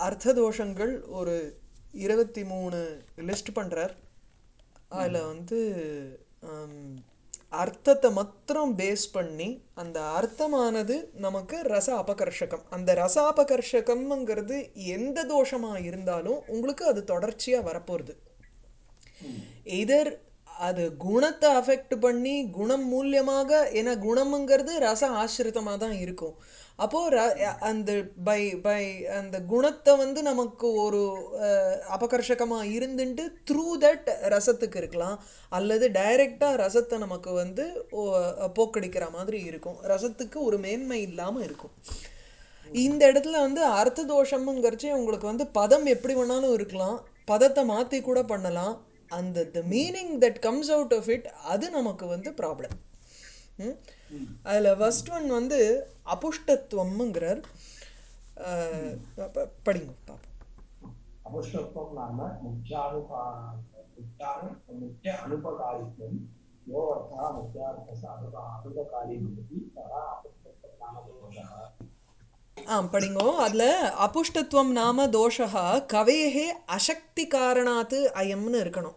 அர்த்த தோஷங்கள் ஒரு இருபத்தி மூணு லிஸ்ட் பண்றார் அதில் வந்து ஹம், அர்த்தத்தை மாத்திரம் பேஸ் பண்ணி அந்த அர்த்தமானது நமக்கு ரச அபகர்ஷகம் அந்த ரச அபகர்ஷகம்ங்கிறது எந்த தோஷமா இருந்தாலும் உங்களுக்கு அது தொடர்ச்சியா வரப்போகுது எதர் அது குணத்தை அஃபெக்ட் பண்ணி குணம் மூலியமாக ஏன்னா குணம்ங்கிறது ரச ஆசிரிதமாக தான் இருக்கும் அப்போது ர அந்த பை பை அந்த குணத்தை வந்து நமக்கு ஒரு அபகர்ஷகமாக இருந்துட்டு த்ரூ தட் ரசத்துக்கு இருக்கலாம் அல்லது டைரெக்டாக ரசத்தை நமக்கு வந்து ஓ- போக்கடிக்கிற மாதிரி இருக்கும் ரசத்துக்கு ஒரு மேன்மை இல்லாமல் இருக்கும் இந்த இடத்துல வந்து அர்த்த தோஷம்ங்கிறச்சே உங்களுக்கு வந்து பதம் எப்படி வேணாலும் இருக்கலாம் பதத்தை மாற்றி கூட பண்ணலாம் அந்த the meaning that comes out of it அது நமக்கு வந்து ப்ராப்ளம் அதில் ஃபர்ஸ்ட் ஒன் வந்து அபுஷ்டத்துவம்ங்கிறார் அஹ், ப- படிங்க பார்ப்போம் अपुष्टत्वं नाम मुख्यानुपा मुख्यानु मुख्य अनुपकारित्वं यो अर्थः मुख्यार्थस्य अनुप अनुपकारी भवति सः अपुष्टत्वं नाम दोषः ஆ படிங்கோ அதில் அபுஷ்டத்துவம் நாம தோஷா கவேஹே அசக்தி காரணாத்து அயம்னு இருக்கணும்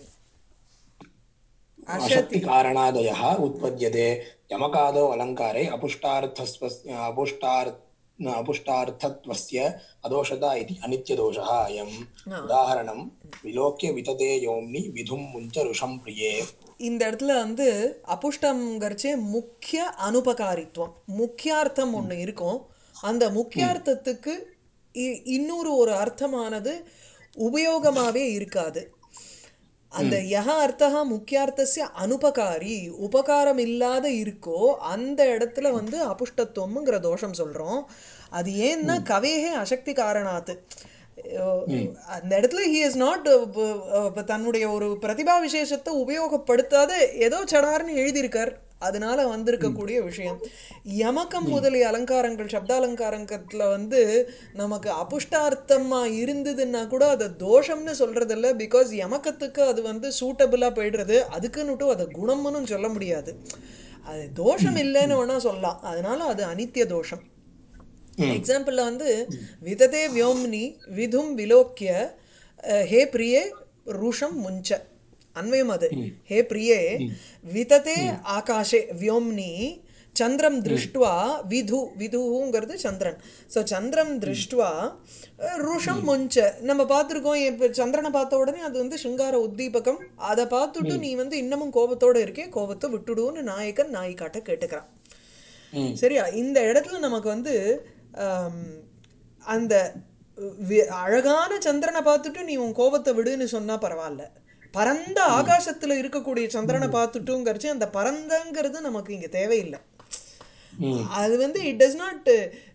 அசக்தி अशक्तिकारणादयः उत्पद्यते यमकादौ अलङ्कारे अपुष्टार्थस्व अपुष्टार् अपुष्टार्थत्वस्य अदोषता इति अनित्यदोषः अयम् उदाहरणं विलोक्य वितते योम्नि विधुं मुञ्च रुषं प्रिये இந்த இடத்துல வந்து அபுஷ்டம்ங்கிறச்சே முக்கிய அனுபகாரித்துவம் முக்கியார்த்தம் ஒன்று இருக்கும் அந்த முக்கியார்த்தத்துக்கு இ- இன்னொரு ஒரு அர்த்தமானது உபயோகமாகவே இருக்காது அந்த யஹ அர்த்தா முக்கியார்த்தசிய அனுபகாரி உபகாரம் இல்லாத இருக்கோ அந்த இடத்துல வந்து அபுஷ்டத்துவம்ங்கிற தோஷம் சொல்றோம் அது ஏன்னா கவேகே அசக்தி காரணாத்து அஹ் அந்த இடத்துல ஹி இஸ் நாட் தன்னுடைய ஒரு பிரதிபா விசேஷத்தை உபயோகப்படுத்தாத ஏதோ சடார்னு எழுதியிருக்கார் அதனால வந்திருக்கக்கூடிய விஷயம் யமகம் முதலிய அலங்காரங்கள் சப்தாலங்காரங்கத்துல வந்து நமக்கு அபுஷ்டார்த்தமா இருந்ததுன்னா கூட அதை தோஷம்னு சொல்றதில்ல பிகாஸ் யமகத்துக்கு அது வந்து சூட்டபிளா போயிடுறது அதுக்குன்னுட்டு அதை குணம்னு சொல்ல முடியாது அது தோஷம் இல்லைன்னு வேணா சொல்லலாம் அதனால அது அனித்திய தோஷம் எக்ஸாம்பிளில் வந்து விததே வியோம்னி விதும் விலோக்கிய அஹ், ஹே பிரியே ருஷம் முஞ்ச அன்வயம் அது ஹே பிரியே விததே ஆகாஷே வியோம்னி சந்திரம் திருஷ்டுவா விது விதுங்கிறது சந்திரன் ஸோ சந்திரம் திருஷ்டுவா அஹ், ருஷம் முஞ்ச நம்ம பார்த்துருக்கோம் இப்போ சந்திரனை பார்த்த உடனே அது வந்து சிங்கார உத்தீபகம் அதை பார்த்துட்டு நீ வந்து இன்னமும் கோபத்தோட இருக்கே கோபத்தை விட்டுடுன்னு நாயக்கன் நாயிக்காட்ட கேட்டுக்கிறான் ம். சரியா இந்த இடத்துல நமக்கு வந்து ஆம், அந்த வி- அழகான சந்திரனை பார்த்துட்டு நீ உன் கோபத்தை விடுன்னு சொன்னா பரவாயில்ல பரந்த ஆகாசத்துல இருக்கக்கூடிய சந்திரனை பார்த்துட்டுங்கிறச்சு அந்த பரந்தங்கிறது நமக்கு இங்க தேவையில்லை ம். அது வந்து இட் டஸ் நாட்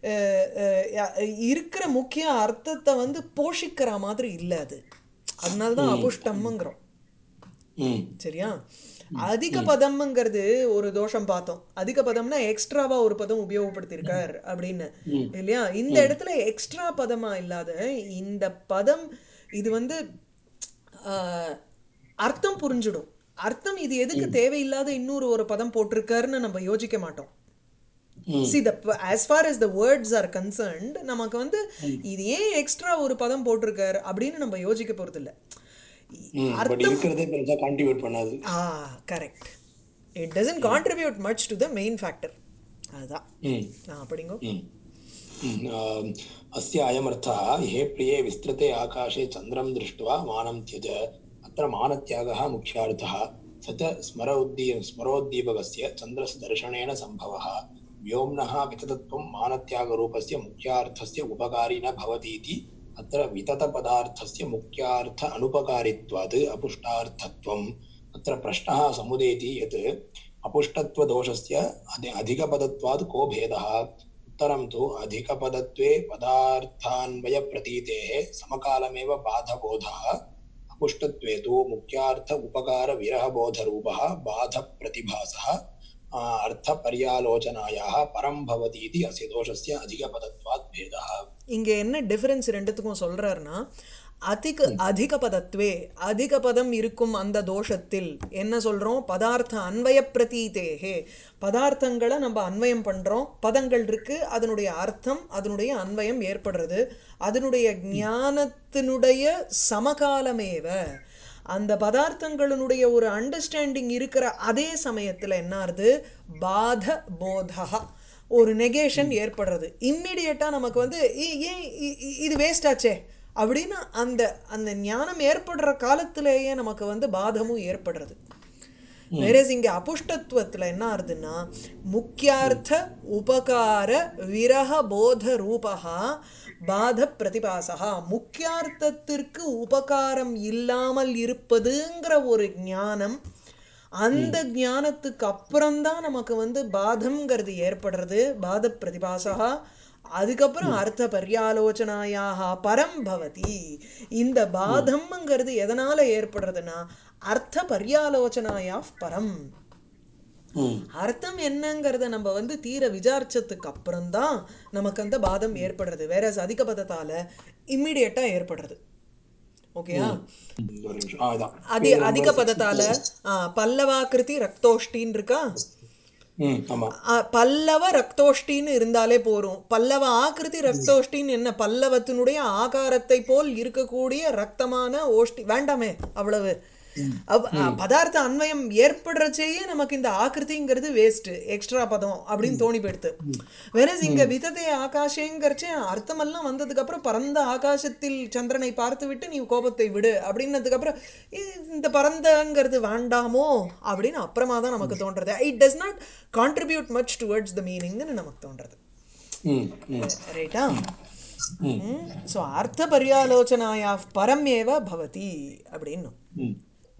இருக்கிற முக்கிய அர்த்தத்தை வந்து போஷிக்கிற மாதிரி இல்லை அது அதனால தான் அபுஷ்டம்ங்கிறோம் ம். சரியா அதிக பதம்ங்கிறது ஒரு தோஷம் பார்த்தோம் அதிக பதம்னா எக்ஸ்ட்ராவா ஒரு பதம் உபயோகப்படுத்தியிருக்கார் அப்படின்னு இல்லையா இந்த இடத்துல எக்ஸ்ட்ரா பதமா இல்லாத இந்த பதம் இது வந்து ஆஹ், அர்த்தம் புரிஞ்சிடும் அர்த்தம் இது எதுக்கு தேவையில்லாத இன்னொரு ஒரு பதம் போட்டிருக்காருன்னு நம்ம யோசிக்க மாட்டோம் see the as far as the words are concerned நமக்கு வந்து இது ஏன் எக்ஸ்ட்ரா ஒரு பதம் போட்டிருக்காரு அப்படின்னு நம்ம யோசிக்க போறது இல்ல ம். பட் இருக்கிறதே பெருசா கான்ட்ரிபியூட் பண்ணாது ah correct it doesn't contribute much to the main factor அதுதான் ம். ஆ படிங்கோ ம். ம். आम्, अस्य अयमर्थः हे प्रिये विस्तृते आकाशे चन्द्रं दृष्ट्वा मानं त्यज अत्र मानत्यागः मुख्यार्थः स च स्मरोद्दी स्मरोद्दीपकस्य चन्द्रस्य दर्शनेन सम्भवः व्योम्नः विततत्वं मानत्यागरूपस्य मुख्यार्थस्य उपकारी न भवतीति अत्र विततपदार्थस्य मुख्यार्थ अनुपकारित्वात् अपुष्टार्थत्वम् अत्र प्रश्नः समुदेति यत् अपुष्टत्वदोषस्य अधि अधिकपदत्वात् को भेदः उत्तरं तु अधिकपदत्वे पदार्थान्वयप्रतीतेः समकालमेव बाधबोधः अपुष्टत्वे तु मुख्यार्थ उपकारविरहबोधरूपः बाधप्रतिभासः आ, अर्थपर्यालोचनायाः परं भवति इति अस्य दोषस्य अधिकपदत्वात् भेदः இங்க என்ன டிஃபரன்ஸ் ரெண்டுத்துக்கும் சொல்றாருன்னா அதிக அதிக பதத்வே அதிக பதம் இருக்கும் அந்த தோஷத்தில் என்ன சொல்றோம் பதார்த்த அன்வய பிரதீதேகே பதார்த்தங்களை நம்ம அன்வயம் பண்றோம் பதங்கள் இருக்கு அதனுடைய அர்த்தம் அதனுடைய அன்வயம் ஏற்படுறது அதனுடைய ஞானத்தினுடைய சமகாலமேவ அந்த பதார்த்தங்களினுடைய ஒரு அண்டர்ஸ்டாண்டிங் இருக்கிற அதே சமயத்துல என்ன ஆகுது பாத போதா ஒரு நெகேஷன் ஏற்படுறது இம்மிடியட்டா நமக்கு வந்து "ஏ- ஏன் இ- இ- இது வேஸ்ட் ஆச்சே அப்படின்னு அந்த அந்த ஞானம் ஏற்படுற காலத்திலேயே நமக்கு வந்து பாதமும் ஏற்படுறது வேறஸ் இங்க அபுஷ்டத்துவத்துல என்ன ஆகுதுன்னா முக்கியார்த்த உபகார விரக போத ரூபகா பாத பிரதிபாசகா முக்கியார்த்தத்திற்கு உபகாரம் இல்லாமல் இருப்பதுங்கிற ஒரு ஞானம் அந்த ஞானத்துக்கு அப்புறம்தான் நமக்கு வந்து பாதம்ங்கிறது ஏற்படுறது பாத பிரதிபாசகா அதுக்கப்புறம் அர்த்த பர்யாலோசனாயாக பரம் பவதி இந்த பாதம்ங்கிறது எதனால ஏற்படுறதுன்னா அர்த்த பர்யாலோசனாயா பரம் ம் அர்த்தம் என்னங்கிறத நம்ம வந்து தீர விசாரிச்சதுக்கு அப்புறம் தான் நமக்கு அந்த பாதம் ஏற்படுறது வேற அதிக பதத்தால இம்மிடியட்டா ஏற்படுறது ஓகேயா ம், ஒரு நிமிஷம் ஆ இதான் அதி அதிக பதத்தால ஆ, பல்லவாக்கிருதி ரக்தோஷ்டின்னு இருக்கா ம் ஆமா ஆ, பல்லவ ரக்தோஷ்டின்னு இருந்தாலே போரும் பல்லவ ஆக்கிருதி ரக்தோஷ்டின்னு என்ன பல்லவத்தினுடைய ஆகாரத்தை போல் இருக்கக்கூடிய ரக்தமான ஓஷ்டி வேண்டாமே அவ்வளவு அவ்- அ, பதார்த்த அன்வயம் ஏற்படுறச்சேயே நமக்கு இந்த ஆக்கிருதிங்கிறது வேஸ்ட் எக்ஸ்ட்ரா பதம் அப்படின்னு தோணி போயிடுது வேற இங்க விததே ஆகாஷேங்கிறச்சே அர்த்தமெல்லாம் வந்ததுக்கு அப்புறம் பரந்த ஆகாசத்தில் சந்திரனை பார்த்து விட்டு நீ கோபத்தை விடு அப்படின்னதுக்கு அப்புறம் "ஏ, இந்த பரந்தங்கிறது வேண்டாமோ அப்படின்னு அப்புறமா தான் நமக்கு தோன்றது it does not contribute much towards the மீனிங்னு நமக்கு தோன்றது ம் ம் ரைட்டா ஸோ அர்த்த பர்யாலோச்சனாயா பரம் ஏவ பவதி அப்படின்னு ம்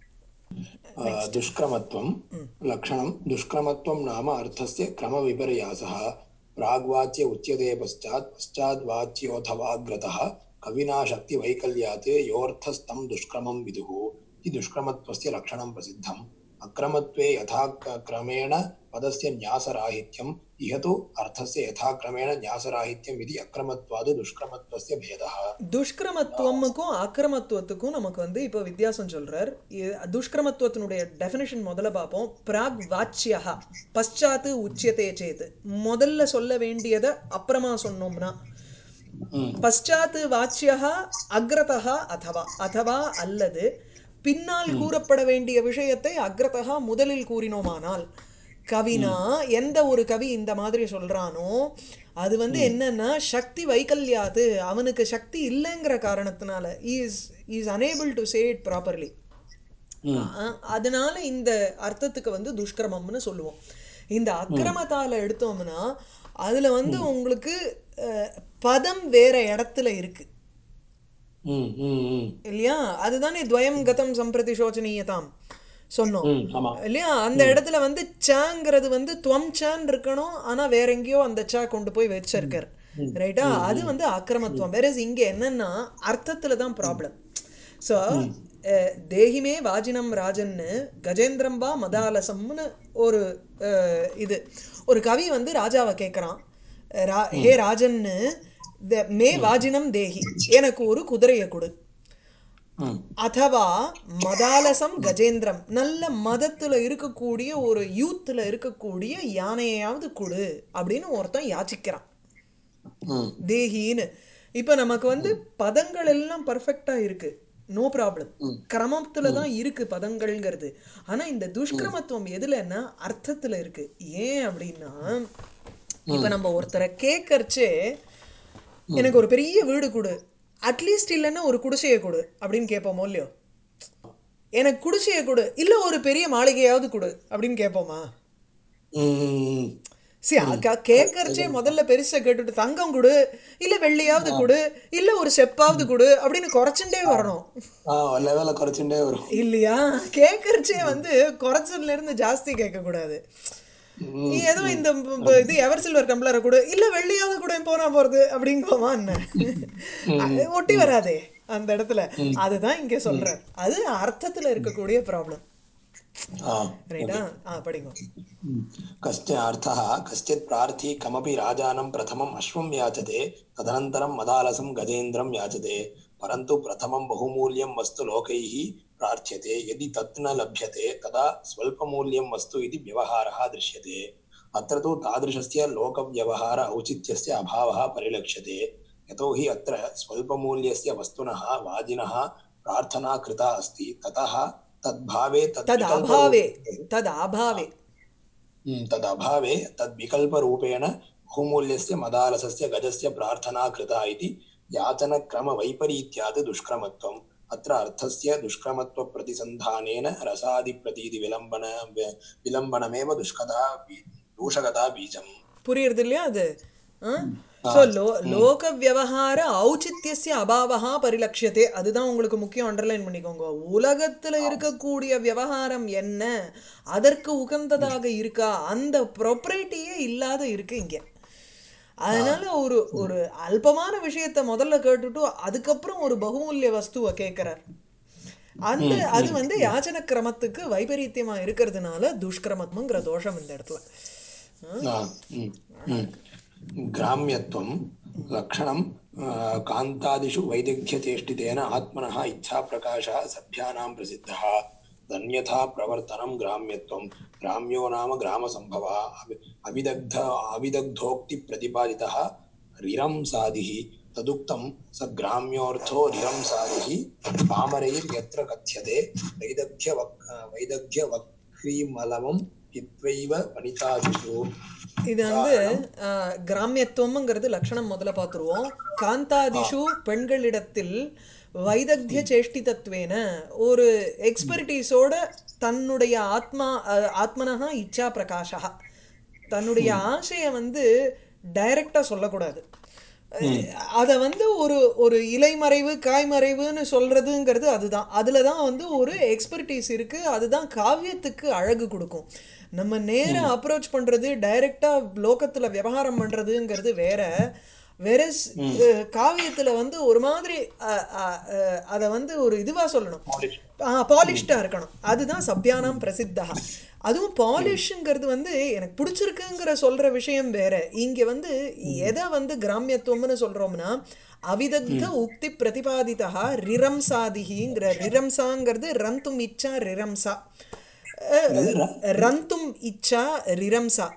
आ, दुष्क्रमत्वं लक्षणं दुष्क्रमत्वं नाम अर्थस्य क्रमविपर्यासः प्राग्वाच्य उच्यते पश्चात् पश्चाद्वाच्योऽथवाग्रतः कविना शक्तिवैकल्यात् योऽर्थस्तं दुष्क्रमं विदुः इति दुष्क्रमत्वस्य लक्षणं प्रसिद्धम् अक्रमत्वे यथा क- क्रमेण पदस्य न्यासराहित्यम् इह तु अर्थस्य यथाक्रमेण न्यासराहित्यम् इति अक्रमत्वाद् दुष्क्रमत्वस्य भेदः துஷ்கிரமத்துவமுக்கும் அக்கிரமத்துவத்துக்கும் நமக்கு வந்து இப்போ வித்தியாசம் சொல்றார் இ- துஷ்கிரமத்துவத்தினுடைய டெஃபினிஷன் முதல்ல பார்ப்போம் பிராக் வாச்சியா பశ్చాத்து உச்சியதே சேத் முதல்ல சொல்ல வேண்டியதை அப்புறமா சொன்னோம்னா ம் பశ్చాத்து வாச்சியா அக்ரதா அதவா அதவா அல்லது பின்னால் கூறப்பட வேண்டிய விஷயத்தை அக்ரதா முதலில் கூறினோமானால் கவினா எந்த ஒரு கவி இந்த மாதிரி சொல்றானோ அது வந்து என்னன்னா சக்தி வைக்கல்யாது அவனுக்கு சக்தி இல்லைங்கிற காரணத்தினால is is unable to say it properly அதனால இந்த அர்த்தத்துக்கு வந்து துஷ்கிரமம்னு சொல்லுவோம் இந்த அக்கிரமத்தால எடுத்தோம்னா அதுல வந்து உங்களுக்கு அஹ், பதம் வேற இடத்துல இருக்கு ம் ம் ம் இல்லையா அதுதானே துவயம் கதம் சம்பிரதி சோச்சனீயதாம் சொன்னோம் ம் ஆமா இல்லையா அந்த இடத்துல வந்து சாங்கிறது வந்து துவம் சான் இருக்கணும் ஆனா வேற எங்கேயோ அந்த சா கொண்டு போய் வச்சிருக்கார் ரைட்டா அது வந்து அக்கிரமத்துவம் வேற இங்க என்னன்னா அர்த்தத்துல தான் ப்ராப்ளம் ஸோ தேகிமே வாஜினம் ராஜன்னு கஜேந்திரம் வா மதாலசம்னு ஒரு அஹ், இது ஒரு கவி வந்து ராஜாவை கேட்குறான் ஹே ராஜன்னு த- மே வாஜினம் தேகி எனக்கு ஒரு குதிரையை கொடு ம் அதவா மதாலசம் கஜேந்திரம் நல்ல மதத்துல இருக்கக்கூடிய ஒரு யூத்ல இருக்கக்கூடிய யானையாவது கொடு அப்படின்னு ஒருத்தன் யாச்சிக்கிறான் ம் தேகின்னு இப்ப நமக்கு வந்து பதங்கள் எல்லாம் பர்ஃபெக்டா இருக்கு நோ ப்ராப்ளம் கிரமத்துல தான் இருக்கு பதங்கள்ங்கிறது ஆனா இந்த துஷ்கிரமத்துவம் எதுலன்னா அர்த்தத்துல இருக்கு ஏன் அப்படின்னா இப்ப நம்ம ஒருத்தரை கேட்கறச்சே எனக்கு ஒரு பெரிய வீடு கொடு அட்லீஸ்ட் இல்லைன்னா ஒரு குடிசையை கொடு அப்படின்னு கேட்போமோ இல்லையோ எனக்கு குடிசையை கொடு இல்ல ஒரு பெரிய மாளிகையாவது கொடு அப்படின்னு கேட்போமா ம் சரி அக்கா கேட்கறச்சே முதல்ல பெருசா கேட்டுட்டு தங்கம் கொடு இல்ல வெள்ளியாவது கொடு இல்ல ஒரு செப்பாவது கொடு அப்படின்னு குறைச்சுட்டே வரணும் ஆ லெவலை குறைச்சுட்டே வரும் இல்லையா கேட்கறச்சே வந்து குறைச்சதுல இருந்து ஜாஸ்தி கேட்க கூடாது நீ ஏதோ இந்த ப- ப- இது எவர் சில்வர் டம்ளரை கொடு இல்ல வெள்ளியாவது கூட போனா போறது அப்படிங்கோமா என்ன அது ஒட்டி வராதே அந்த இடத்துல அதுதான் இங்க சொல்றார் அது அர்த்தத்துல இருக்கக்கூடிய ப்ராப்ளம் ஆ ரைட்டா ஆ படிங்க कश्च अर्थः कश्चित् प्रार्थी कमपि राजानं प्रथमम् अश्वं याचते तदनन्तरं मदालसं गजेन्द्रं याचते परन्तु प्रथमं बहुमूल्यं वस्तु लोकैः प्रार्थ्यते यदि तत् न लभ्यते तदा स्वल्पमूल्यं वस्तु इति व्यवहारः दृश्यते अत्र तु तादृशस्य लोकव्यवहार औचित्यस्य अभावः परिलक्ष्यते यतोहि अत्र स्वल्पमूल्यस्य वस्तुनः वाजिनः प्रार्थना कृता अस्ति ततः तद्भावे தத் அபாவே तद्विकल्परूपेण தத் அபாவே हम्म, तदभावे तद्विकल्परूपेण बहुमूल्यस्य मदालसस्य गजस्य प्रार्थना कृता इति याचनक्रमवैपरीत्यात् दुष्क्रमत्वम् अत्र अर्थस्य दुष्क्रमत्वप्रतिसन्धानेन रसादिप्रतीतिविलम्बन विलम्बनमेव दुष्कता बी- दूषकता बीजम् புரியுறது இல்லையா அது ஸோ லோ லோக வியவகார ஔச்சித்யஸ்ய அபாவா பரிலட்சியத்தே அதுதான் உங்களுக்கு முக்கியம் அண்டர்லைன் பண்ணிக்கோங்க உலகத்துல இருக்கக்கூடிய விவகாரம் என்ன அதற்கு உகந்ததாக இருக்கா அந்த ப்ரொப்ரேட்டியே இல்லாத இருக்கு இங்க அதனால ஒரு ஒரு அல்பமான விஷயத்தை முதல்ல கேட்டுட்டு அதுக்கப்புறம் ஒரு பகுமூல்ய வஸ்துவை கேட்கிறார் அந்த அது வந்து யாச்சன கிரமத்துக்கு வைபரீத்தியமா இருக்கிறதுனால துஷ்கிரமத்துவங்கிற தோஷம் இந்த இடத்துல आ, हम्म, हम्म। ग्राम्यत्वं लक्षणं आ, कान्तादिषु वैदग्ध्यचेष्टितेन आत्मनः इच्छाप्रकाशः सभ्यानां प्रसिद्धः तन्यथा प्रवर्तनं ग्राम्यत्वं ग्राम्यो नाम ग्रामसम्भवः अवि- अविदग्ध अविदग्धोक्तिप्रतिपादितः रिरंसादिः तदुक्तं स ग्राम्योऽर्थो रिरंसादिः पामरैर्यत्र कथ्यते वैदग्ध्यवक् वैदग्ध्यवक्रीमलमं हित्वैव वनितादिषु இது வந்து அஹ், கிராமியத்துவம்ங்கிறது லட்சணம் முதல்ல பார்த்துருவோம் காந்தாதிஷு பெண்களிடத்தில் வைதக்திய சேஷ்டிதத்வேன ஒரு எக்ஸ்பர்டீஸோட தன்னுடைய ஆத்மா அஹ், ஆத்மனஹா இச்சா பிரகாஷா தன்னுடைய ஆசையை வந்து டைரக்டா சொல்லக்கூடாது அதை வந்து ஒரு ஒரு இலைமறைவு காய்மறைவுன்னு சொல்றதுங்கிறது அதுதான் அதில் தான் வந்து ஒரு எக்ஸ்பர்டீஸ் இருக்கு அதுதான் காவியத்துக்கு அழகு கொடுக்கும் நம்ம நேரா அப்ரோச் பண்றது டைரக்டா லோகத்துல விவகாரம் பண்றதுங்கிறது வேற வேற காவியத்துல வந்து ஒரு மாதிரி அஹ், அஹ், அஹ், அதை வந்து ஒரு இதுவா சொல்லணும் பாலிஷ்டா இருக்கணும் அதுதான் சப்யானாம் பிரசித்தா அதுவும் பாலிஷ்ங்கிறது வந்து எனக்கு பிடிச்சிருக்குங்கிற சொல்ற விஷயம் வேற இங்க வந்து எதை வந்து கிராமியத்துவம்னு சொல்றோம்னா அவிதக்த உக்தி பிரதிபாதிதா ரிரம்சாதிகிங்கிற ரிரம்சாங்கிறது ரந்தும் இச்சா ரிரம்சா என்னது ர- ரந்தும் இச்சா ரிரம்சா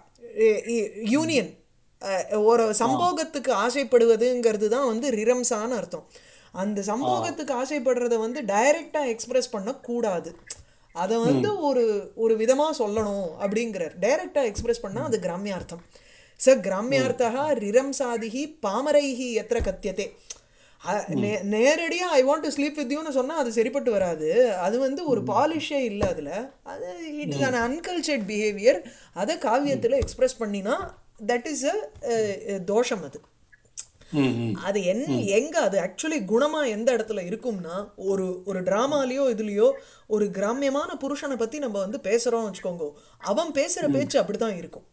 யூனியன் ஒரு சம்போகத்துக்கு ஆசைப்படுவதுங்கிறது தான் வந்து ரிரம்சான்னு அர்த்தம் அந்த சம்போகத்துக்கு ஆசைப்படுறத வந்து டைரக்டா எக்ஸ்பிரஸ் பண்ணக்கூடாது அதை வந்து ஒரு ஒரு விதமா சொல்லணும் அப்படிங்கிறார் டைரக்டா எக்ஸ்பிரஸ் பண்ணா அது கிராமியார்த்தம் ச கிராமியார்த்தா ரிரம்சாதிகி பாமரைஹி எத்திர கத்தியதே அ- நே- நேரடியா I want to sleep with யூன்னு சொன்னா அது சரிப்பட்டு வராது அது வந்து ஒரு பாலிஷே இல்லை அதுல அது it is un uncultured behaviour அதை காவியத்துல எக்ஸ்பிரஸ் பண்ணினா தட் இஸ் அ தோஷம் அது ம், ம். அது என்ன எங்க அது ஆக்சுவலி குணமா எந்த இடத்துல இருக்கும்னா ஒரு ஒரு டிராமாலயோ இதுலயோ ஒரு கிராமியமான புருஷனை பத்தி நம்ம வந்து பேசுறோம் வச்சுக்கோங்க அவன் பேசுற பேச்சு அப்படிதான் இருக்கும்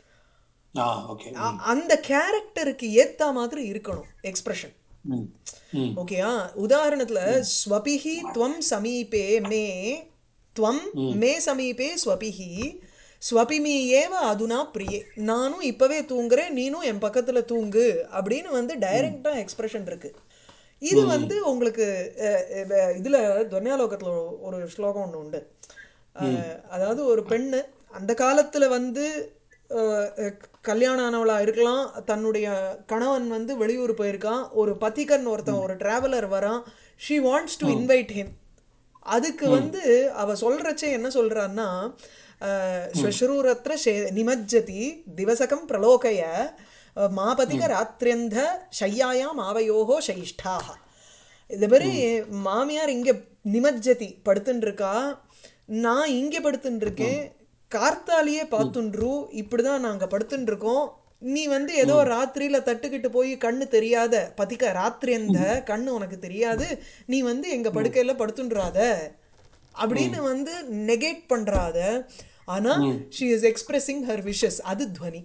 ஆ ஓகே அ- அந்த கேரக்டருக்கு ஏத்த மாதிரி இருக்கணும் எக்ஸ்பிரஷன் ம் ம் ஓகேயா உதாரணத்துல ஸ்வபிஹி துவம் சமீபே மே துவம் மே சமீபே ஸ்வபிஹி ஸ்வபிமி ஏவ அதுனா பிரியே நானும் இப்பவே தூங்குறேன் நீனும் என் பக்கத்துல தூங்கு அப்படின்னு வந்து டைரக்டா எக்ஸ்பிரஷன் இருக்கு இது வந்து உங்களுக்கு அஹ், அஹ், இதுல துவன்யாலோகத்துல ஒரு- ஒரு ஸ்லோகம் ஒண்ணு உண்டு அஹ், அதாவது ஒரு பெண்ணு அந்த காலத்துல வந்து அஹ், அஹ், கல்யாணம் ஆனவளா இருக்கலாம் தன்னுடைய கணவன் வந்து வெளியூர் போயிருக்கான் ஒரு பத்திகன் ஒருத்தன் ஒரு டிராவலர் வரான் she wants to invite him அதுக்கு வந்து அவ சொல்றச்சே என்ன சொல்றான்னா அஹ், ஸ்வஸ்ரூரத்ர ஷே- நிமஜ்ஜதி திவசகம் பிரலோகய அஹ், மாபதிக ராத்திரியந்த ஷையாயாம் ஆவயோகோ ஷைஷ்டாக இது மாதிரி மாமியார் இங்க நிமஜ்ஜதி படுத்துன்னு இருக்கா நான் இங்க படுத்துன்னு இருக்கேன் கார்த்தாலேயே பார்த்துன்ரு இப்படிதான் நாங்க படுத்துன்னு இருக்கோம் நீ வந்து ஏதோ ராத்திரியில தட்டுக்கிட்டு போய் கண்ணு தெரியாத பதிக்க ராத்திரி அந்த கண்ணு உனக்கு தெரியாது நீ வந்து எங்க படுக்கையில படுத்துன்றாத அப்படின்னு வந்து நெகேட் பண்றாத ஆனா she is expressing her wishes அது துவனி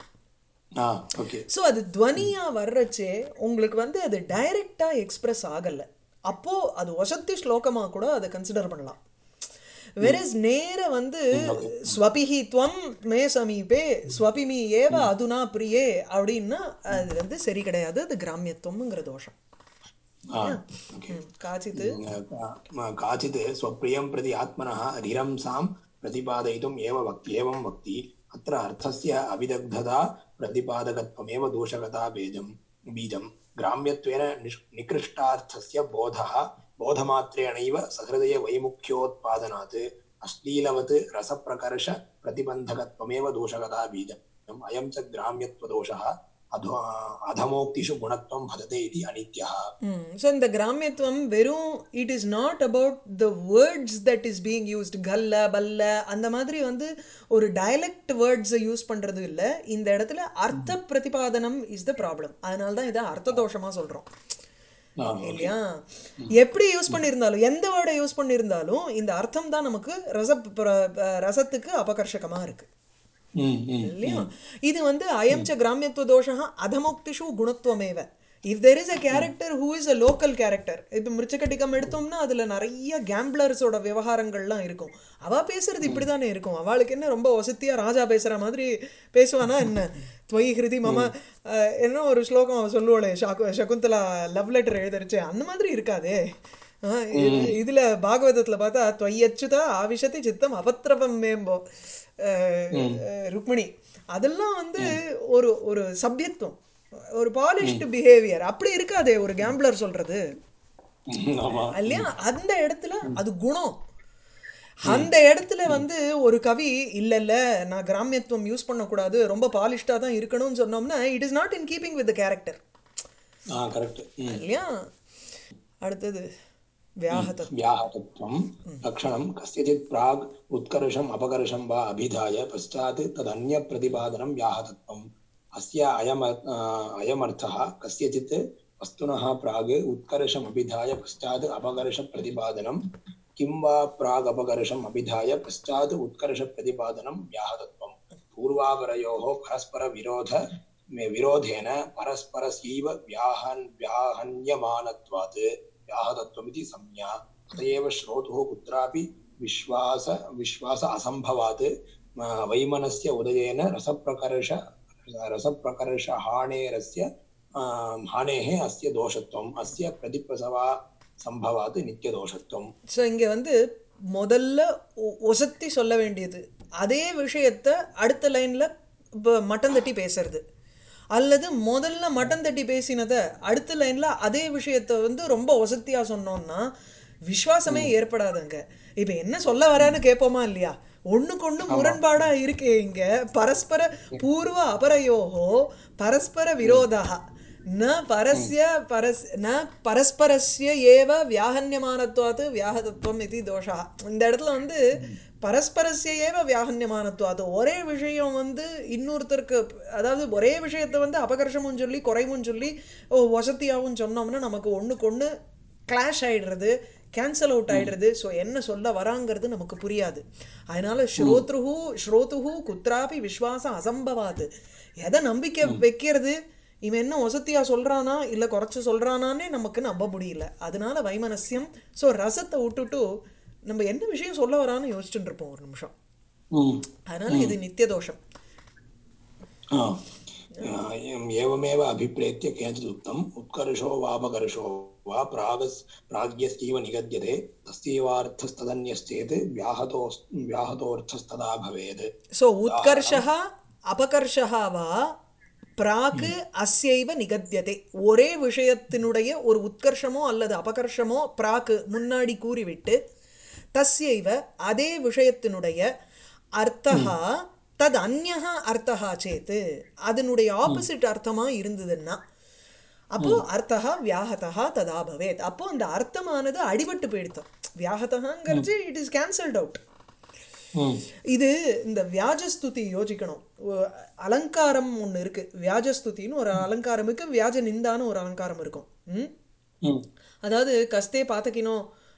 ஆ ஓகே ஸோ அது துவனியா வர்றச்சே உங்களுக்கு வந்து அது டைரக்டா எக்ஸ்பிரஸ் ஆகல அப்போ அது வசத்தி ஸ்லோகமா கூட அதை கன்சிடர் பண்ணலாம் வெரஸ் நேர வந்து ஸ்வபிஹி துவம் மே சமீபே ஸ்வபிமி ஏவ அதுனா பிரியே அப்படின்னா அது வந்து சரி கிடையாது அது கிராமியத்துவம்ங்கிற தோஷம் आ, ओके ம், காச்சித் का- काचित् स्वप्रियं प्रति आत्मनः रिरंसां प्रतिपादयितुम् एव वक्ति एवं वक्ति अत्र अर्थस्य अविदग्धता प्रतिपादकत्वमेव दोषगता बीजं बीजं ग्राम्यत्वेन निष् निकृष्टार्थस्य बोधः बोधमात्रेणैव सहृदयवैमुख्योत्पादनात् अश्लीलवत् रसप्रकर्षप्रतिबन्धकत्वमेव दोषगता बीजम् अयं च ग्राम्यत्वदोषः अधो अधमोक्तिषु गुणत्वं भजते इति अनित्यः ஸோ இந்த கிராமியத்துவம் வெறும் it is not about the words that is being used கல்ல பல்ல அந்த மாதிரி வந்து ஒரு டயலெக்ட் வேர்ட்ஸை யூஸ் பண்ணுறது இல்லை இந்த இடத்துல அர்த்த பிரதிபாதனம் இஸ் த ப்ராப்ளம் அதனால தான் இதை அர்த்த தோஷமாக சொல்கிறோம் ஆ, okay. இல்லையா எப்படி யூஸ் பண்ணியிருந்தாலும் எந்த வேர்டை யூஸ் பண்ணியிருந்தாலும் இந்த அர்த்தம் தான் நமக்கு ரச பிர- ரசத்துக்கு அபகர்ஷகமாக இருக்குது ம், ம், இல்லையா இது வந்து அயம் ச கிராமியத்துவ தோஷா அதமோக்திஷு குணத்துவமேவ if there is a character who is a local character இப்போ மிருச்சக்கட்டிக்கம் எடுத்தோம்னா அதில் நிறைய கேம்பிளர்ஸோட விவகாரங்கள்லாம் இருக்கும் அவள் பேசுறது இப்படி தானே இருக்கும் அவளுக்கு என்ன ரொம்ப வசதியாக ராஜா பேசுகிற மாதிரி பேசுவானா என்ன துவயி ஹிருதி மம அஹ், என்ன ஒரு ஸ்லோகம் அவள் சொல்லுவாளே ஷாக்கு சகுந்தலா லவ் லெட்டர் எழுதரிச்சு அந்த மாதிரி இருக்காதே ஆஹ், இது- இதுல பாகவதத்துல பார்த்தா துவையச்சுதா ஆவிஷத்தை சித்தம் அபத்திரவம் மேம்போ அஹ், அஹ், ருக்மிணி அதெல்லாம் வந்து ஒரு ஒரு சபியத்துவம் ஒரு பாலிஷ்டு பிஹேவியர் அப்படி இருக்காதே ஒரு கேம்பிளர் சொல்றது ம். ஆமா இல்லையா அந்த இடத்துல அது குணம் அந்த இடத்துல வந்து ஒரு கவி இல்ல இல்ல நான் கிராமியத்துவம் யூஸ் பண்ணக்கூடாது ரொம்ப பாலிஷ்டா தான் இருக்கணும்னு சொன்னோம்னா it is not in keeping with character ah correct hmm இல்லையா அடுத்தது வியாகதம் व्याहतत्वं लक्षणं कस्यचित् प्राग् उत्कर्षम् अपकर्षं वा अभिधाय पश्चात् तदन्यप्रतिपादनं व्याहतत्वम् अस्य अयम अ, अयमर्थः कस्यचित् वस्तुनः प्राग् उत्कर्षमभिधाय पश्चात् अपकर्षप्रतिपादनं किं वा प्रागपकर्षम् अभिधाय पश्चात् उत्कर्षप्रतिपादनं व्याहतत्वम् पूर्वापरयोः परस्परविरोध विरोधेन परस्परस्यैव व्याहन् व्याहन्यमानत्वात् व्याहतत्वमिति संज्ञा अत एव श्रोतुः कुत्रापि विश्वास विश्वास असम्भवात् म, वैमनस्य उदयेन रसप्रकर्ष रसप्रकर्षहाणेरस्य आ, हानेः अस्य दोषत्वम् अस्य प्रतिप्रसवा सम्भवात् नित्यदोषत्वम् ஸோ இங்கே வந்து முதல்ல ஒ- ஒசத்தி சொல்ல வேண்டியது அதே விஷயத்த அடுத்த லைனில் இப்போ மட்டன் தட்டி பேசுறது அல்லது முதல்ல மட்டன் தட்டி பேசினதை அடுத்த லைனில் அதே விஷயத்த வந்து ரொம்ப ஒசத்தியாக சொன்னோம்னா விஸ்வாசமே ஏற்படாதுங்க இப்போ என்ன சொல்ல வரான்னு கேட்போமா இல்லையா ஒண்ணுக்கு ஒண்ணு முரண்பாடா இருக்கே இங்க பரஸ்பர பூர்வ அபரயோகோ பரஸ்பர விரோதா ந பரஸ்ய பரஸ் ந பரஸ்பரஸ்ய ஏவ வியாகன்யமானத்வாத்து வியாகதத்துவம் இது தோஷா இந்த இடத்துல வந்து பரஸ்பரஸ்ய ஏவ வியாகன்யமானத்வாத்து ஒரே விஷயம் வந்து இன்னொருத்தருக்கு அதாவது ஒரே விஷயத்தை வந்து அபகர்ஷமும் சொல்லி குறைவும் சொல்லி ஓ வசதியாகவும் சொன்னோம்னா நமக்கு ஒண்ணுக்கு ஒண்ணு கிளாஷ் ஆயிடுறது கேன்சல் அவுட் ஆயிடுறது ஸோ என்ன சொல்ல வராங்கிறது நமக்கு புரியாது அதனால ஸ்ரோத்ருஹு ஸ்ரோதுஹு குத்ராபி விஸ்வாசம் அசம்பவாது எதை நம்பிக்கை வைக்கிறது இவன் என்ன வசதியா சொல்றானா இல்லை குறைச்சு சொல்றானான்னே நமக்கு நம்ப முடியல அதனால வைமனஸ்யம் ஸோ ரசத்தை விட்டுட்டு நம்ம என்ன விஷயம் சொல்ல வரான்னு யோசிச்சுட்டு இருப்போம் ஒரு நிமிஷம் ம் அதனால இது நித்திய தோஷம் हा। एवम्- एवमेव अभिप्रेत्य केचित् उक्तम् उत्कर्षो वापकर्षो वा प्रागस् प्राज्ञस्यैव निगद्यते तस्यैवार्थस्तदन्यश्चेत् व्याहतो व्याहतोऽर्थस्तदा भवेत् ஸோ உத்கர்ஷா அபகர்ஷா வா பிராக்கு அஸ்யைவ நிகத்தியதே ஒரே விஷயத்தினுடைய ஒரு உத்கர்ஷமோ அல்லது அபகர்ஷமோ பிராக்கு முன்னாடி கூறிவிட்டு தஸ்யைவ அதே விஷயத்தினுடைய அர்த்தா தத் அந்யஹா அர்த்தா சேத்து அதனுடைய ஆப்போசிட் அர்த்தமா இருந்ததுன்னா அப்போ அர்த்தா வியாகதா ததா பவேத் அப்போ அந்த அர்த்தமானது அடிபட்டு போயிடுத்தோம் வியாகதகாங்கிறது it is cancelled out hmm இது இந்த வியாஜஸ்துதி யோசிக்கணும் ஒ- அலங்காரம் ஒன்று இருக்கு வியாஜஸ்துதின்னு ஒரு அலங்காரம் இருக்கு வியாஜ நிந்தான்னு ஒரு அலங்காரம் இருக்கும் ம் ம் அதாவது கஸ்தே பாத்தக்கினோ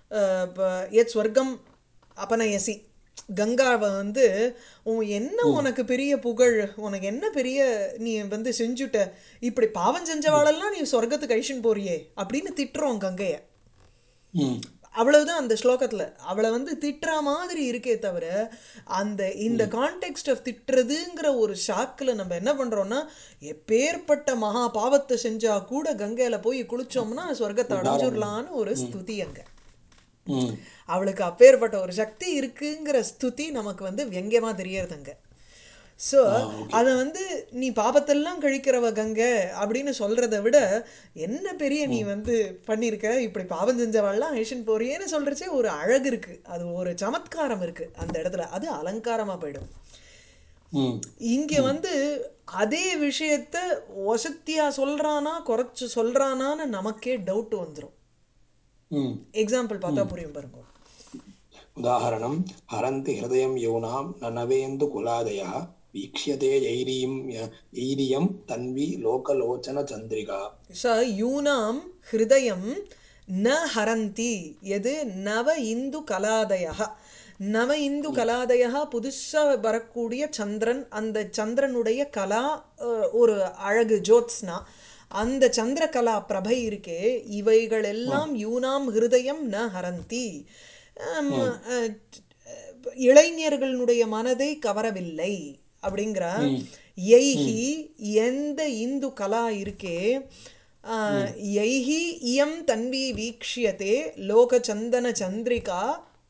எத் ஸ்வர்க்கம் அபநயசி கங்காவை வந்து உன் என்ன உனக்கு பெரிய புகழ் உனக்கு என்ன பெரிய நீ வந்து செஞ்சுட்ட இப்படி பாவம் செஞ்சவாளெல்லாம் நீ சொர்க்கத்துக்கு அழிச்சுன்னு போறியே அப்படின்னு திட்டுறோம் கங்கையை ம் அவ்வளவுதான் அந்த ஸ்லோகத்துல அவளை வந்து திட்டுற மாதிரி இருக்கே தவிர அந்த இந்த கான்டெக்ட் ஆஃப் திட்டுறதுங்கிற ஒரு ஷாக்கில் நம்ம என்ன பண்றோம்னா எப்பேற்பட்ட மகா பாவத்தை செஞ்சா கூட கங்கையில போய் குளிச்சோம்னா சொர்க்கத்தை அடைஞ்சிடலான்னு ஒரு ஸ்துதி அங்க ம் அவளுக்கு அப்பேற்பட்ட ஒரு சக்தி இருக்குங்கிற ஸ்துதி நமக்கு வந்து வியங்கியமா தெரியறதுங்க ஸோ அதை வந்து நீ பாபத்தெல்லாம் கழிக்கிறவ கங்கை அப்படின்னு சொல்றதை விட என்ன பெரிய நீ வந்து பண்ணியிருக்க இப்படி பாவம் செஞ்சவாள்லாம் ஐஷன் போறியேன்னு சொல்றச்சே ஒரு அழகு இருக்கு அது ஒரு சமத்காரம் இருக்கு அந்த இடத்துல அது அலங்காரமா போயிடும் ம் இங்க வந்து அதே விஷயத்த ஒசத்தியா சொல்றானா குறைச்சு சொல்றானான்னு நமக்கே டவுட் வந்துரும் ம் எக்ஸாம்பிள் பார்த்தா புரியும் பாருங்க उदाहरणं हरन्ति हृदयं यूनां न नवेन्दु कुलादयः वीक्ष्यते यैरीं यैरियं तन्वी लोकलोचनचन्द्रिका ஸோ யூனாம் ஹிருதயம் ந ஹரந்தி எது நவ இந்து கலாதயா நவ இந்து கலாதயா புதுசாக வரக்கூடிய சந்திரன் அந்த சந்திரனுடைய கலா அஹ், ஒரு அழகு ஜோத்ஸ்னா அந்த சந்திரகலா பிரபை இருக்கே இவைகள் எல்லாம் யூனாம் ஹிருதயம் ந ஹரந்தி அம், அஹ், இளைஞர்களுடைய மனதை கவரவில்லை அப்படிங்கிற யைஹி எந்த இந்து கலா இருக்கே ஆஹ், யைஹி இயம் தன்வி வீக்ஷியதே லோக சந்தன சந்திரிகா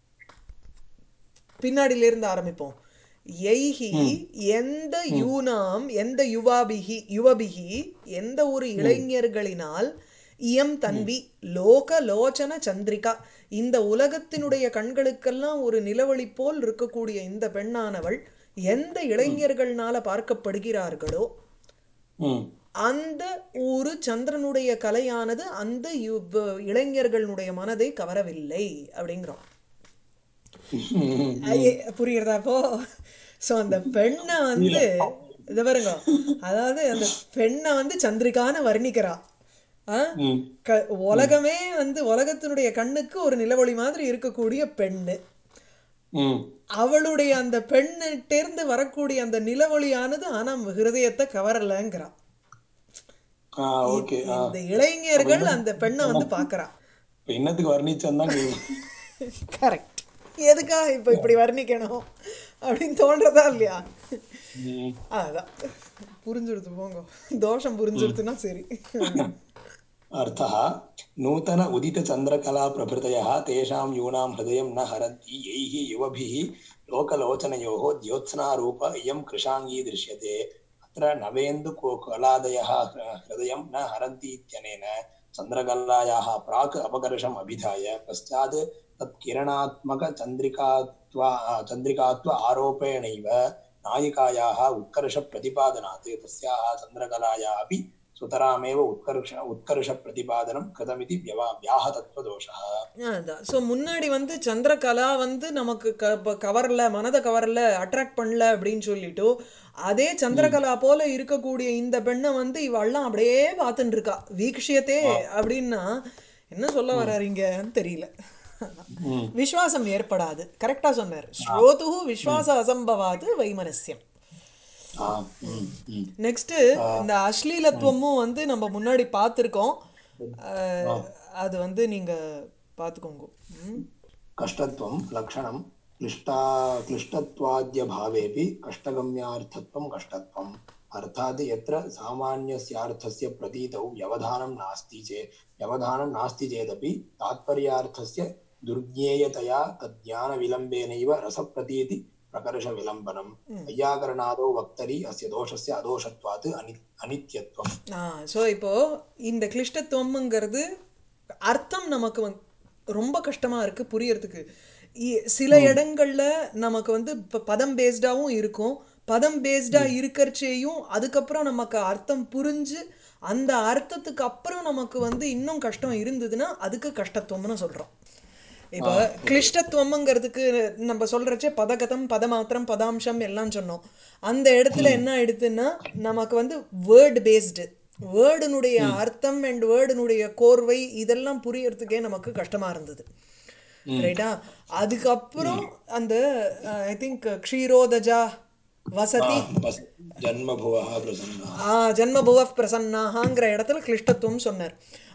பின்னாடியிலிருந்து ஆரம்பிப்போம் யைஹி எந்த யூனாம் எந்த யுவாபிகி யுவபிகி எந்த ஒரு இளைஞர்களினால் இயம் தன்வி லோக லோச்சன சந்திரிகா இந்த உலகத்தினுடைய கண்களுக்கெல்லாம் ஒரு நிலவொளி போல் இருக்கக்கூடிய இந்த பெண்ணானவள் எந்த இளைஞர்கள்னால பார்க்கப்படுகிறார்களோ ம் அந்த ஒரு சந்திரனுடைய கலையானது அந்த யு- வ- இளைஞர்களுடைய மனதை கவரவில்லை அப்படிங்கிறோம் ஐயே, புரியுறதா அப்போ சோ அந்த பெண்ணை வந்து இது பாருங்க அதாவது அந்த பெண்ணை வந்து சந்திரிகான்னு வர்ணிக்கிறா ஆ? ம் க- உலகமே வந்து உலகத்தினுடைய கண்ணுக்கு ஒரு நிலவொளி மாதிரி இருக்கக்கூடிய பெண்ணு ம் அவளுடைய அந்த பெண்ணிட்டேர்ந்து வரக்கூடிய அந்த நிலவொளியானது ஆனா ஹிருதயத்தை கவரலைங்கிறா ஆ ஓகே ஆ இந்த இளைஞர்கள் அந்த பெண்ணை வந்து பார்க்கறா இப்போ என்னத்துக்கு வர்ணிச்சோம் தான் கரெக்ட் எதுக்காக இப்ப இப்படி வர்ணிக்கணும் அப்படின்னு தோன்றதா இல்லையா ம் அதான் புரிஞ்சுடுத்து போங்க தோஷம் புரிஞ்சுடுத்துன்னா சரி अर्थः नूतन उदितचन्द्रकलाप्रभृतयः तेषां यूनां हृदयं न हरन्ति यैः युवभिः लोकलोचनयोः द्योत्स्नारूप इयं कृशाङ्गी दृश्यते अत्र नवेन्दुकलादयः हृदयं न हरन्ति इत्यनेन चन्द्रकलायाः प्राक् अपकर्षम् अभिधाय पश्चात् तत्किरणात्मकचन्द्रिकात्वा चन्द्रिकात्व आरोपेणैव नायिकायाः उत्कर्षप्रतिपादनात् तस्याः चन्द्रकलाया अपि सुतरामेव उत्कर्ष उत्कर्षप्रतिपादनं कृतमिति व्यवा व्याहतत्वदोषः அதான் ஸோ முன்னாடி வந்து சந்திரகலா வந்து நமக்கு க ப- கவரல மனதை கவரல அட்ராக்ட் பண்ணல அப்படின்னு சொல்லிட்டு அதே சந்திரகலா போல இருக்கக்கூடிய இந்த பெண்ணை வந்து இவெல்லாம் அப்படியே பார்த்துட்டு இருக்கா வீக்ஷியத்தே அப்படின்னா என்ன சொல்ல வர்றாருங்கன்னு தெரியல ம் விஸ்வாசம் ஏற்படாது கரெக்டா சொன்னார் ஸ்ரோது விஸ்வாச அசம்பவாது வைமனஸ்யம் ஆ ம் ம் நெக்ஸ்ட் இந்த அஸ்லீலத்துவமும் வந்து நம்ம முன்னாடி பார்த்துருக்கோம் அஹ், அது வந்து நீங்க பார்த்துக்கோங்க ம். कष्टत्वं लक्षणं क्लिष्टा क्लिष्टत्वाद्यभावेऽपि कष्टगम्यार्थत्वं कष्टत्वम् अर्थात् यत्र सामान्यस्यार्थस्य प्रतीतौ व्यवधानं नास्ति चेत् व्यवधानं नास्ति चेदपि तात्पर्यार्थस्य दुर्ज्ञेयतया तज्ज्ञानविलम्बेनैव रसप्रतीति प्रकर्षविलम्बनम् वैयाकरणादौ वक्तरि अस्य दोषस्य अदोषत्वात् अनि अनित्यत्वम् ஆ ஸோ இப்போ இந்த கிளிஷ்டத்துவம்ங்கிறது அர்த்தம் நமக்கு வந்து ரொம்ப கஷ்டமா இருக்கு புரியறதுக்கு இ- சில இடங்கள்ல நமக்கு வந்து இப்போ பதம் பேஸ்டாவும் இருக்கும் பதம் பேஸ்டா இருக்கறச்சேயும் அதுக்கப்புறம் நமக்கு அர்த்தம் புரிஞ்சு அந்த அர்த்தத்துக்கு அப்புறம் நமக்கு வந்து இன்னும் கஷ்டம் இருந்ததுன்னா அதுக்கு கஷ்டத்துவம்னு சொல்றோம் இப்போ கிளிஷ்டத்துவம்ங்கிறதுக்கு நம்ம சொல்றச்சே பதகதம் பதமாத்திரம் பதாம்சம் எல்லாம் சொன்னோம் அந்த இடத்துல என்ன ஆயிடுதுன்னா நமக்கு வந்து வேர்ட் பேஸ்டு வேர்டுனுடைய அர்த்தம் அண்ட் வேர்டுனுடைய கோர்வை இதெல்லாம் புரியறதுக்கே நமக்கு கஷ்டமா இருந்தது ரைட்டா அதுக்கப்புறம் அந்த ஐ திங்க் க்ஷீரோதஜா வசதி वस- जन्मभुवः प्रसन्नः ஆ ஜன்மபுவ பிரசன்னாகாங்கிற இடத்துல கிளிஷ்டத்துவம் சொன்னார்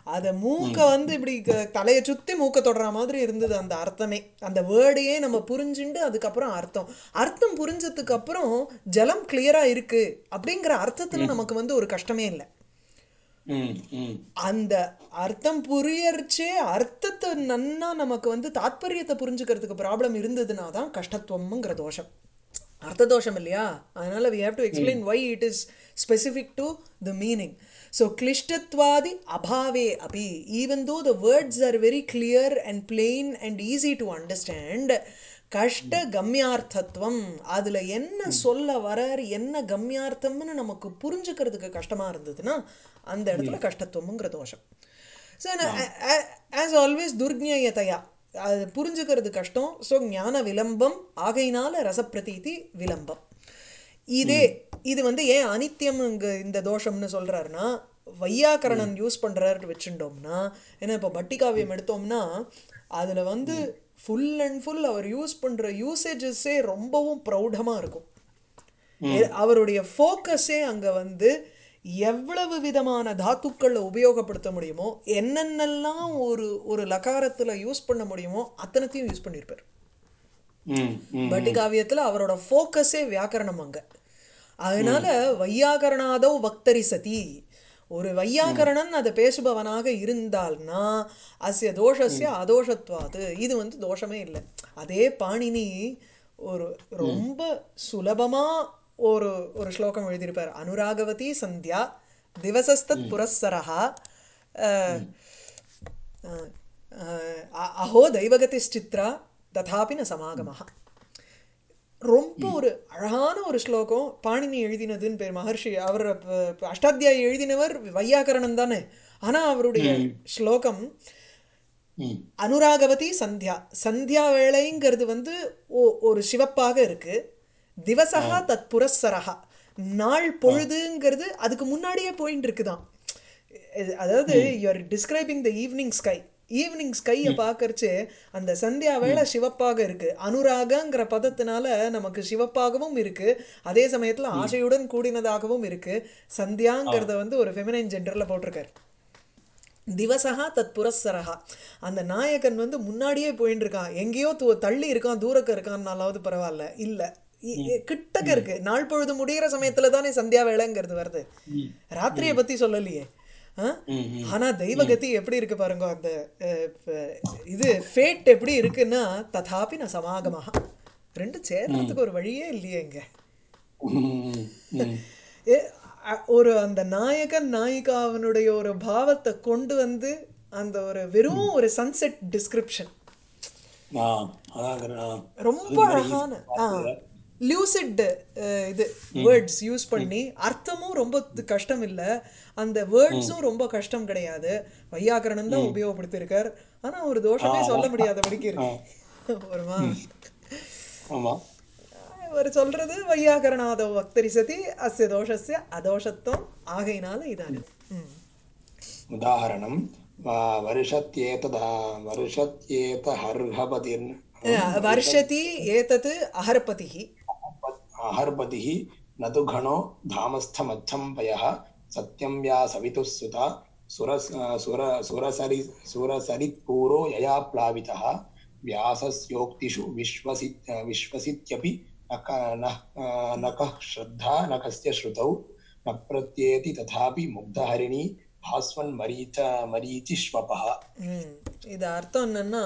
அத மூக்க வந்து இப்படி க- தலைய சுத்தி மூக்க தொடர மாதிரி இருந்தது அந்த அர்த்தமே அந்த வேர்டையே நம்ம புரிஞ்சுண்டு அதுக்கப்புறம் அர்த்தம் அர்த்தம் புரிஞ்சதுக்கு அப்புறம் ஜலம் கிளியரா இருக்கு அப்படிங்கிற அர்த்தத்துல நமக்கு வந்து ஒரு கஷ்டமே இல்லை ம் ம் அந்த அர்த்தம் புரியறச்சே அர்த்தத்தை நன்னா நமக்கு வந்து தாத்பரியத்தை புரிஞ்சுக்கிறதுக்கு ப்ராப்ளம் இருந்ததுனா தான் கஷ்டத்துவம்ங்கிற தோஷம் அர்த்த தோஷம் இல்லையா அதனால we have to explain why it is specific to the meaning so கிளிஷ்டத்வாதி அபாவே Abhi even though the words are very clear and plain and easy to understand கஷ்ட கம்யார்த்தத்துவம் அதுல என்ன சொல்ல வரார் என்ன கம்யார்த்தம்னு நமக்கு புரிஞ்சுக்கிறதுக்கு கஷ்டமா இருந்ததுன்னா அந்த இடத்துல கஷ்டத்துவம்ங்கிற தோஷம் ஸோ ஆஸ் ஆல்வேஸ் துர்ஞயத்தையா அது புரிஞ்சுக்கிறது கஷ்டம் ஸோ ஞான விளம்பம் ஆகையினால ரசப்பிரதீதி விளம்பம் இதே இது வந்து ஏன் அனித்தியம் இங்க இந்த தோஷம்னு சொல்றாருன்னா வையாக்கரணன் யூஸ் பண்றாரு வச்சுட்டோம்னா ஏன்னா இப்போ பட்டிகாவியம் எடுத்தோம்னா அதுல வந்து ஃபுல் அண்ட் ஃபுல் அவர் யூஸ் பண்ற யூசேஜஸே ரொம்பவும் ப்ரௌடமா இருக்கும் எ- அவருடைய ஃபோக்கஸே அங்க வந்து எவ்வளவு விதமான தாத்துக்களை உபயோகப்படுத்த முடியுமோ என்னென்னலாம் ஒரு ஒரு லகாரத்துல யூஸ் பண்ண முடியுமோ அத்தனைத்தையும் யூஸ் பண்ணியிருப்பார் ம் ம் பட்டிகாவியத்துல அவரோட ஃபோக்கஸே வியாக்கரணம் அங்க அதனால வையாகரணாதோ வக்தரி சதி ஒரு வையாகரணன் அதை பேசுபவனாக இருந்தால்னா அஸ்ய தோஷஸ்ய அதோஷத்வாது இது வந்து தோஷமே இல்லை அதே பாணினி ஒரு ரொம்ப சுலபமா ஒரு ஒரு ஸ்லோகம் எழுதியிருப்பார் அனுராகவதி சந்தியா திவசஸ்தத் புரஸ்ஸரஹா அஹ், அஹ், அஹ், அஹோ தெய்வகதிஷ்சித்ரா ததாபி ந சமாகமஹ ரொம்ப ஒரு அழகான ஒரு ஸ்லோகம் பாணினி எழுதினதுன்னு பேர் மகர்ஷி அவர் ப- ப- அஷ்டாத்தியாயி எழுதினவர் வையாகரணன் தானே ஆனா அவருடைய ஸ்லோகம் ம் அனுராகவதி சந்தியா சந்தியா வேளைங்கிறது வந்து ஓ- ஒரு சிவப்பாக இருக்கு திவசகா தத் புரஸ்ஸரஹா நாள் பொழுதுங்கிறது அதுக்கு முன்னாடியே போயிட்டு இருக்குதான் இது- அதாவது you are describing the evening sky evening ஸ்கையை பார்க்கறச்சு அந்த சந்தியா வேளை சிவப்பாக இருக்கு அனுராகங்கிற பதத்தினால நமக்கு சிவப்பாகவும் இருக்கு அதே சமயத்துல ஆசையுடன் கூடினதாகவும் இருக்கு சந்தியாங்கிறத வந்து ஒரு ஃபெமினைன் ஜெண்டர்ல போட்டிருக்காரு திவசகா தத் புரஸ்ஸரஹா அந்த நாயகன் வந்து முன்னாடியே போயின்னு இருக்கான் எங்கேயோ தூ தள்ளி இருக்கான் தூரக்க இருக்கான்னாலாவது பரவாயில்ல இல்ல இ- இ- கிட்டக்க இருக்கு நாள் பொழுது முடியிற சமயத்துல தானே சந்தியா வேளைங்கிறது வருது ராத்திரியை பத்தி சொல்லலையே ஆ? ம் ம் ஆனா தெய்வகதி எப்படி இருக்கு பாருங்க அந்த அஹ், ப- இது ஃபேட் எப்படி இருக்குன்னா ததாபி ந சமாகமாக ரெண்டு சேர்றதுக்கு ஒரு வழியே இல்லையே இங்க ம் ம் ஏ, அ- ஒரு அந்த நாயகன் நாயிகா அவனுடைய ஒரு பாவத்தை கொண்டு வந்து அந்த ஒரு வெறும் ஒரு சன்செட் டிஸ்கிரிப்ஷன் ஆ அதான் ஆ ரொம்ப அழகான லியூசிட் இது வேர்ட்ஸ் யூஸ் பண்ணி அர்த்தமும் ரொம்ப து- கஷ்டம் இல்ல அந்த வேர்ட்ஸும் ரொம்ப கஷ்டம் கிடையாது வையாகரணன் தான் உபயோகப்படுத்தியிருக்கார் ஆனா ஒரு தோஷமே சொல்ல முடியாதபடிக்கு இருக்கு வருமா ஆமா அவர் சொல்றது வையாகரணாத வக்தரிசதி அஸ்ய தோஷஸ்ய அதோஷத்துவம் ஆகையினால இதானது ம் உதாரணம் வ- வருஷத்யேததா வருஷத்யேதஹர்ஹபதிர் वर्षति एतत् अहर्पतिः अहर्पतिः न तु घणो धामस्थमच्छं पयः सत्यं या सवितुः सुता सुर सुर सुरसरि सुरसरित्पूरो यया प्लावितः व्यासस्योक्तिषु विश्वसि विश्वसित्यपि न क- न- न कः श्रद्धा न कस्य श्रुतौ न प्रत्येति तथापि मुग्धहरिणी भास्वन्मरीच मरीचिष्वपः ம். இது அர்த்தம் என்னன்னா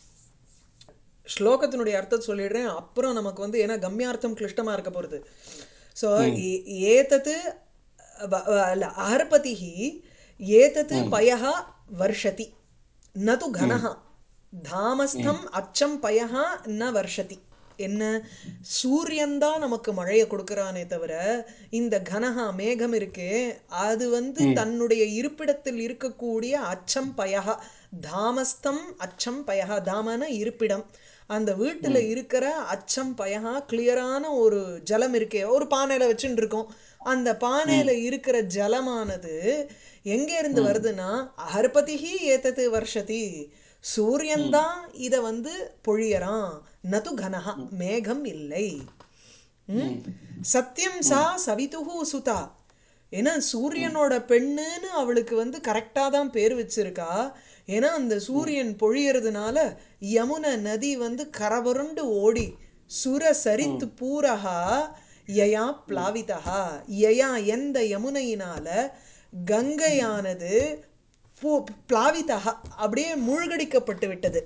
ஸ்லோகத்தினுடைய அர்த்தத்தை சொல்லிடுறேன் அப்புறம் நமக்கு வந்து ஏன்னா கம்யார்த்தம் கிளிஷ்டமா இருக்க போறது ஸோ ஏதத்து வ- வ- அல்ல அஹர்பதிஹி ஏதத்து பயः வர்ஷதி ந து கனः தாமஸ்தம் அச்சம் பயः ந வர்ஷதி என்ன சூரியன்தான் நமக்கு மழையை கொடுக்கறானே தவிர இந்த கனஹா மேகம் இருக்கே அது வந்து தன்னுடைய இருப்பிடத்தில் இருக்கக்கூடிய அச்சம் பயஹா தாமஸ்தம் அச்சம் பயஹா தாமன இருப்பிடம் அந்த வீட்டுல இருக்கிற அச்சம் பயஹா கிளியரான ஒரு ஜலம் இருக்கே ஒரு பானையில வச்சுட்டு இருக்கோம் அந்த பானையில இருக்கிற ஜலமானது எங்க இருந்து வருதுன்னா அஹர்பதிஹி ஏத்தது வர்ஷதி சூரியன் தான் இத வந்து பொழியறான் நது கனஹா மேகம் இல்லை ம்? சத்தியம் சா சவிதுஹு சுதா ஏன்னா சூரியனோட பெண்ணுன்னு அவளுக்கு வந்து கரெக்டாக தான் பேர் வச்சிருக்கா ஏன்னா அந்த சூரியன் பொழியறதுனால யமுனை நதி வந்து கரபுரண்டு ஓடி சுர சரித்து பூரகா யயா பிளாவிதா யயா எந்த யமுனையினால கங்கையானது பூ- பிளாவிதா அப்படியே மூழ்கடிக்கப்பட்டு விட்டது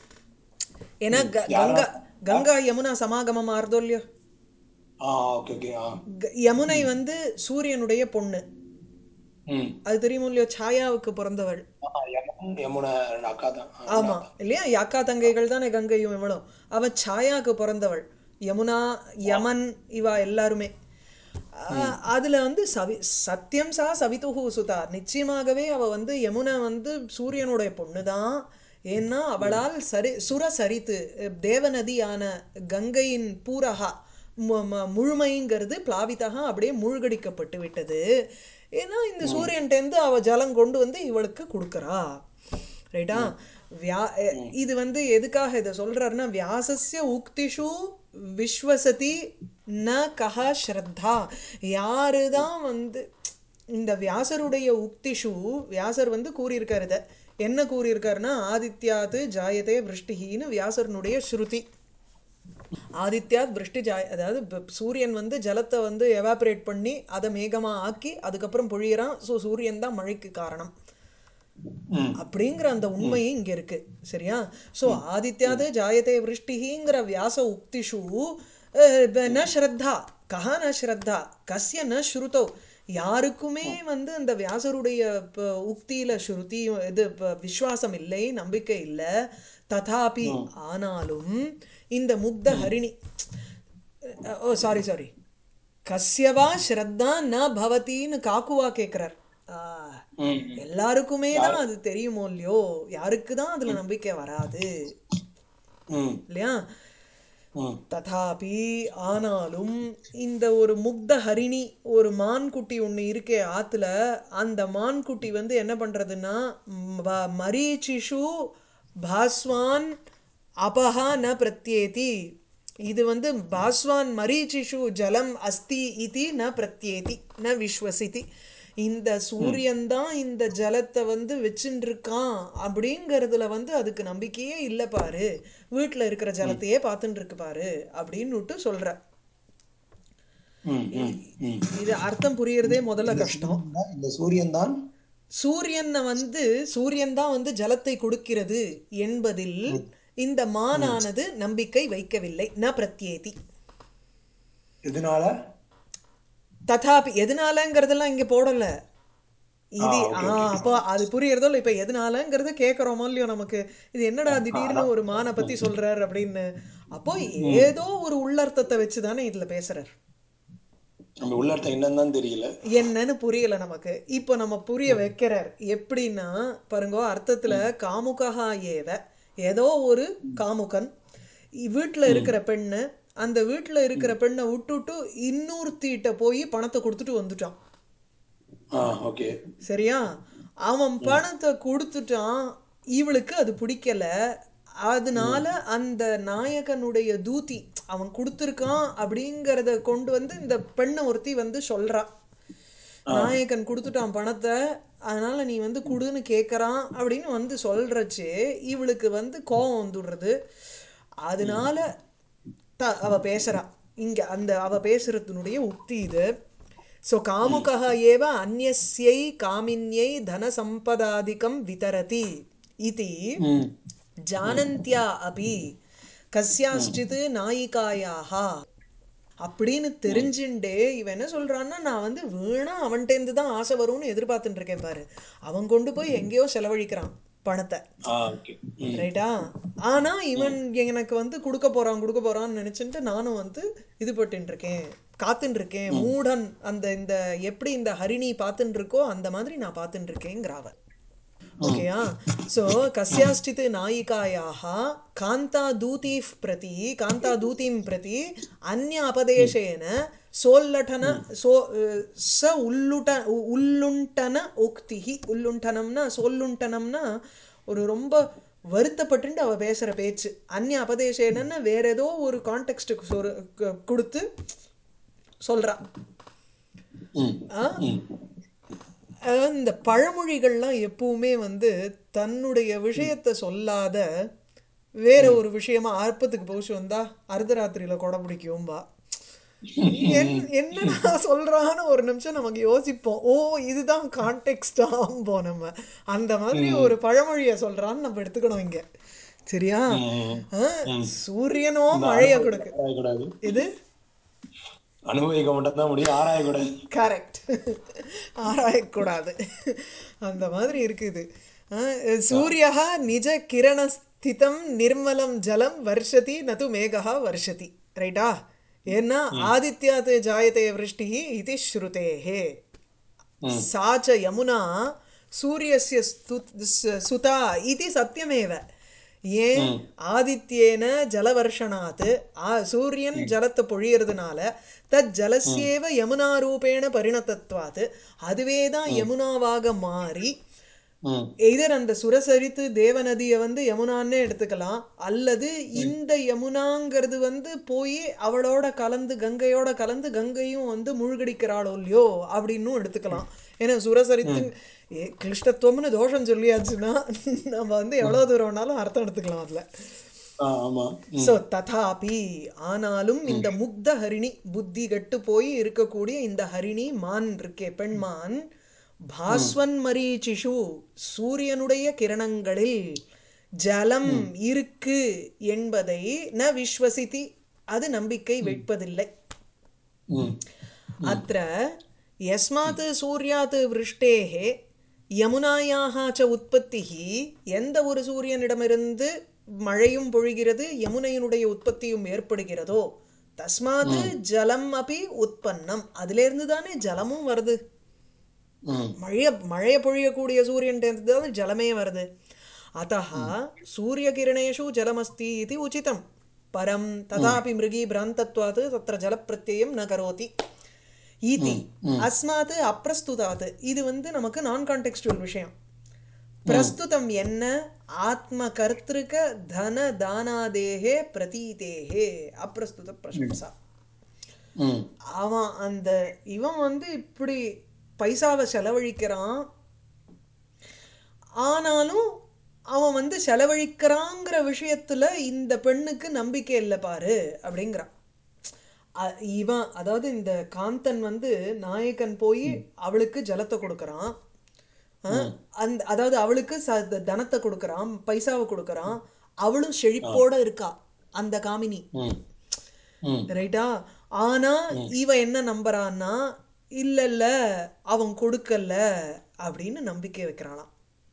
ஏன்னா க- கங்கா கங்கா யமுனா சமாகமம் ஆறுதோ இல்லையோ ஆ ஓகே ஓகே ஆ க- யமுனை வந்து சூரியனுடைய பொண்ணு ம் அது தெரியுமோ இல்லையோ சாயாவுக்கு பிறந்தவள் ஆ, யமுன் யமுனை அக்கா தான் ஆ, ஆமா இல்லையா யாக்கா தங்கைகள் தானே கங்கையும் இவளும் அவ சாயாக்கு பிறந்தவள் யமுனா யமன் இவா எல்லாருமே ஆஹ், அதுல வந்து சவி சத்தியம் சா சவிதுஹு சுதா நிச்சயமாகவே அவ வந்து யமுனா வந்து சூரியனுடைய பொண்ணுதான் ஏன்னா அவளால் சரி சுர சரித்து தேவநதியான கங்கையின் பூரகா மு- ம- முழுமைங்கிறது பிளாவிதகா அப்படியே மூழ்கடிக்கப்பட்டு விட்டது ஏன்னா இந்த சூரியன்டேந்து அவ ஜலம் கொண்டு வந்து இவளுக்கு கொடுக்கறா ரைட்டா வியா எ- இது வந்து எதுக்காக இதை சொல்றாருன்னா வியாசஸ்ய உக்திஷு விஸ்வசதி ந கஹ ஸ்ரத்தா யாரு தான் வந்து இந்த வியாசருடைய உக்திஷு வியாசர் வந்து கூறியிருக்காரு இதை என்ன கூறியிருக்காருன்னா ஆதித்யாத்து ஜாயதே விருஷ்டிகின்னு வியாசரனுடைய ஸ்ருதி ஆதித்யாத் விருஷ்டி ஜாய் அதாவது ப- சூரியன் வந்து ஜலத்தை வந்து எவாபரேட் பண்ணி அதை மேகமா ஆக்கி அதுக்கப்புறம் பொழியறான் ஸோ சூரியன் தான் மழைக்கு காரணம் ம் அப்படிங்கிற அந்த உண்மையும் இங்க இருக்கு சரியா சோ ஆதித்யாது ஜாயதே விருஷ்டிங்கிற வியாச உக்திஷு அஹ், ப- ந ஸ்ரத்தா கஹா ந ஸ்ரத்தா கஸ்ய ந ஸ்ருதோ யாருக்குமே வந்து அந்த வியாசருடைய ப- உக்தியில ஸ்ருதி இது ப- விஸ்வாசம் இல்லை நம்பிக்கை இல்லை ததாபி ஆனாலும் இந்த முக்த ஹரிணி ஓ சாரி சாரி கஸ்யவா ஸ்ரத்தா ந பவதின்னு காக்குவா கேட்கிறார் ஆ ம் எல்லாருக்குமே தான் அது தெரியுமோ இல்லையோ யாருக்கு தான் அதுல நம்பிக்கை வராது ம் இல்லையா ம் ததாபி ஆனாலும் இந்த ஒரு முக்த ஹரிணி ஒரு மான்குட்டி ஒண்ணு இருக்கே ஆத்துல அந்த மான்குட்டி வந்து என்ன பண்றதுன்னா ம், வ- மரீச்சிஷு பாஸ்வான் அபஹா ந பிரத்யேதி இது வந்து பாஸ்வான் மரீச்சிஷு ஜலம் அஸ்தி இதி ந பிரத்யேதி ந விஸ்வசிதி இந்த சூரியன் தான் இந்த ஜலத்தை வந்து வச்சுட்டு இருக்கான் அப்படிங்கறதுல வந்து அதுக்கு நம்பிக்கையே இல்லை பாரு வீட்டுல இருக்கிற ஜலத்தையே பார்த்துட்டு இருக்கு பாரு அப்படின்னுட்டு சொல்ற ம் ம் ம் இது அர்த்தம் புரியறதே முதல்ல கஷ்டம் இந்த சூரியன் தான் சூரியனை வந்து சூரியன் தான் வந்து ஜலத்தை கொடுக்கிறது என்பதில் இந்த மானானது நம்பிக்கை வைக்கவில்லை ந பிரத்யேதி இதனால ததாபி எதனாலங்கிறதெல்லாம் இங்க போடல இது ஆ, ஆ அப்போ அது புரியறதோ இல்லை இப்ப எதனாலங்கிறத கேட்கறோமோ இல்லையோ நமக்கு இது என்னடா திடீர்னு ஒரு மானை பத்தி சொல்றார் அப்படின்னு அப்போ ஏதோ ஒரு உள்ளர்த்தத்தை வச்சுதானே இதுல பேசுறார் நம்ம உள்ளர்த்தம் என்னன்னு தான் தெரியல என்னன்னு புரியல நமக்கு இப்போ நம்ம புரிய வைக்கிறார் எப்படின்னா பாருங்க அர்த்தத்துல காமுகா ஏவ ஏதோ ஒரு காமுகன் இ- வீட்டுல இருக்கிற பெண்ணு அந்த வீட்டுல இருக்கிற பெண்ணை விட்டுட்டு இன்னொருத்திட்ட போய் பணத்தை கொடுத்துட்டு வந்துட்டான் ஆ ஓகே சரியா அவன் பணத்தை கொடுத்துட்டான் இவளுக்கு அது பிடிக்கல அதனால அந்த நாயகனுடைய தூதி அவன் கொடுத்துருக்கான் அப்படிங்கறத கொண்டு வந்து இந்த பெண்ணை ஒருத்தி வந்து சொல்றா நாயகன் கொடுத்துட்டான் பணத்தை அதனால நீ வந்து குடுன்னு கேட்கறான் அப்படின்னு வந்து சொல்றச்சு இவளுக்கு வந்து கோபம் வந்துடுறது அதனால த அவ பேசுறா இங்க அந்த அவ பேசுறதுனுடைய உக்தி இது ஸோ காமுகः ஏவ அந்யஸ்யை காமின்யை தனசம்பதாதிகம் விதரதி இதி ம் ஜானந்தியா அபி கஸ்யாஷ்டித் நாயிகாயாக அப்படின்னு தெரிஞ்சுண்டே இவன் என்ன சொல்றான்னா நான் வந்து வீணா அவன்கிட்டேருந்து தான் ஆசை வரும்னு எதிர்பார்த்துட்டு இருக்கேன் பாரு அவன் கொண்டு போய் எங்கேயோ செலவழிக்கிறான் பணத்தை ஆ ஓகே ம் ரைட்டா ஆனா இவன் எனக்கு வந்து கொடுக்க போறான் கொடுக்க போறான்னு நினைச்சுட்டு நானும் வந்து இது பட்டுன்னு இருக்கேன் காத்துன்னு இருக்கேன் மூடன் அந்த இந்த எப்படி இந்த ஹரிணி பார்த்துட்டு இருக்கோ அந்த மாதிரி நான் பார்த்துட்டு இருக்கேங்கிறாவ ஓகேயா சோ கஸ்யாஷ்டித் நாயிகாயாக காந்தா தூதி பிரதி காந்தா தூதிம் பிரதி அந்நிய அபதேசேன சோல்லட்டன சோ அஹ், ச உள்ளுட்ட உ- உள்ளுண்டன உக்திஹி உள்ளுண்டனம்னா சொல்லுண்டனம்னா ஒரு ரொம்ப வருத்தப்பட்டுண்டு அவ பேசுற பேச்சு அந்நிய அபதேசேனன்னு வேற ஏதோ ஒரு கான்டெக்ஸ்டுக்கு கொடுத்து சொல்றா ம் ஆ? அதாவது இந்த பழமொழிகள்லாம் எப்பவுமே வந்து தன்னுடைய விஷயத்தை சொல்லாத வேற ஒரு விஷயமா அற்பத்துக்கு போச்சு வந்தா அர்த்தராத்திரியில கொடை பிடிக்கும்பா என் என்னடா சொல்றான்னு ஒரு நிமிஷம் நமக்கு யோசிப்போம் ஓ இதுதான் கான்டெக்ஸ்டாம்போம் நம்ம அந்த மாதிரி ஒரு பழமொழியை சொல்றான்னு நம்ம எடுத்துக்கணும் இங்க சரியா ம். ஆ, சூரியனோ இந்த மழையை அனுபவத்தை கொடுக்கு ஆராயக்கூடாது இது அனுபவிக்க மட்டும் தான் முடியும் ஆராயக்கூடாது கரெக்ட் ஆராயக்கூடாது அந்த மாதிரி இருக்குது சூரியா நிஜ கிரணஸ்திதம் நிர்மலம் ஜலம் வர்ஷதி நது மேகா வர்ஷதி ரைட்டா ஏன்னா ஆதித்யாத் ஜாயதே விருஷ்டி இது ஸ்ருதேஹே सा च यमुना सूर्यस्य स्तु- स- सुता इति सत्यमेव ये ஆதித்யேன ஜலவர்ஷனாத் ஆ- சூரியன் ஜலத்தை பொழியறதுனால தத் ஜலஸ்யேவ யமுனா ரூபேண பரிணதத்வாத் அதுவே தான் யமுனாவாக மாறி ம் எதர் அந்த சுரசரித்து தேவநதியை வந்து யமுனான்னே எடுத்துக்கலாம் அல்லது இந்த யமுனாங்கிறது வந்து போய் அவளோட கலந்து கங்கையோட கலந்து கங்கையும் வந்து மூழ்கடிக்கிறாளோ இல்லையோ அப்படின்னும் எடுத்துக்கலாம் ஏன்னா சுரசரித்து ஏ, கிளிஷ்டத்துவம்னு தோஷம் சொல்லியாச்சுன்னா நம்ம வந்து எவ்வளோ தூரம் வேணாலும் அர்த்தம் எடுத்துக்கலாம் அதில் ஆ ஆமா ம் ஸோ ததாபி ஆனாலும் இந்த முக்த ஹரிணி புத்தி கெட்டு போய் இருக்கக்கூடிய இந்த ஹரிணி மான் இருக்கே பெண்மான் பாஸ்வன் மரீச்சிஷு சூரியனுடைய கிரணங்களில் ஜலம் இருக்கு என்பதை ந விஸ்வசித்தி அது நம்பிக்கை வைப்பதில்லை ம் अत्र यस्मात् सूर्यात् विருஷ்டேः யமுனாயாக ச உற்பத்திः எந்த ஒரு சூரியனிடமிருந்து மழையும் பொழிகிறது யமுனையினுடைய உற்பத்தியும் ஏற்படுகிறதோ தஸ்மாத் ஜலம் அப்படி உற்பன்னம் அதிலிருந்து தானே ஜலமும் வருது ம் மழைய மழைய பொழியக்கூடிய சூரியன்டேருந்து தான் ஜலமே வருது अतः सूर्यकिरणेषु जलमस्ति इति उचितं परं तथापि मृगी भ्रान्तत्वात् तत्र जलप्रत्ययं न करोति इति अस्मात् अप्रस्तुतात् இது வந்து நமக்கு நான் கான்டெக்ஸ்டுவல் விஷயம் பிரஸ்துதம் என்ன ஆத்ம கர்த்திருக்க தன தானாதேகே பிரதீதேகே அப்பிரஸ்துத பிரசம்சா ம் அவன் அந்த இவன் வந்து இப்படி பைசாவை செலவழிக்கிறான் ஆனாலும் அவன் வந்து செலவழிக்கிறாங்கிற விஷயத்துல இந்த பெண்ணுக்கு நம்பிக்கை இல்லை பாரு அப்படிங்கிறான் அ- இவன் அதாவது இந்த காந்தன் வந்து நாயகன் போய் அவளுக்கு ஜலத்தை கொடுக்கறான் ஆ, அந்த அதாவது அவளுக்கு ச த- தனத்தை கொடுக்கறான் பைசாவை கொடுக்கறான் அவளும் செழிப்போட இருக்கா அந்த காமினி ம் ம் ரைட்டா ஆனா இவ என்ன நம்புறான்னா இல்ல இல்ல அவன் கொடுக்கல அப்படின்னு நம்பிக்கை வைக்கிறானாம்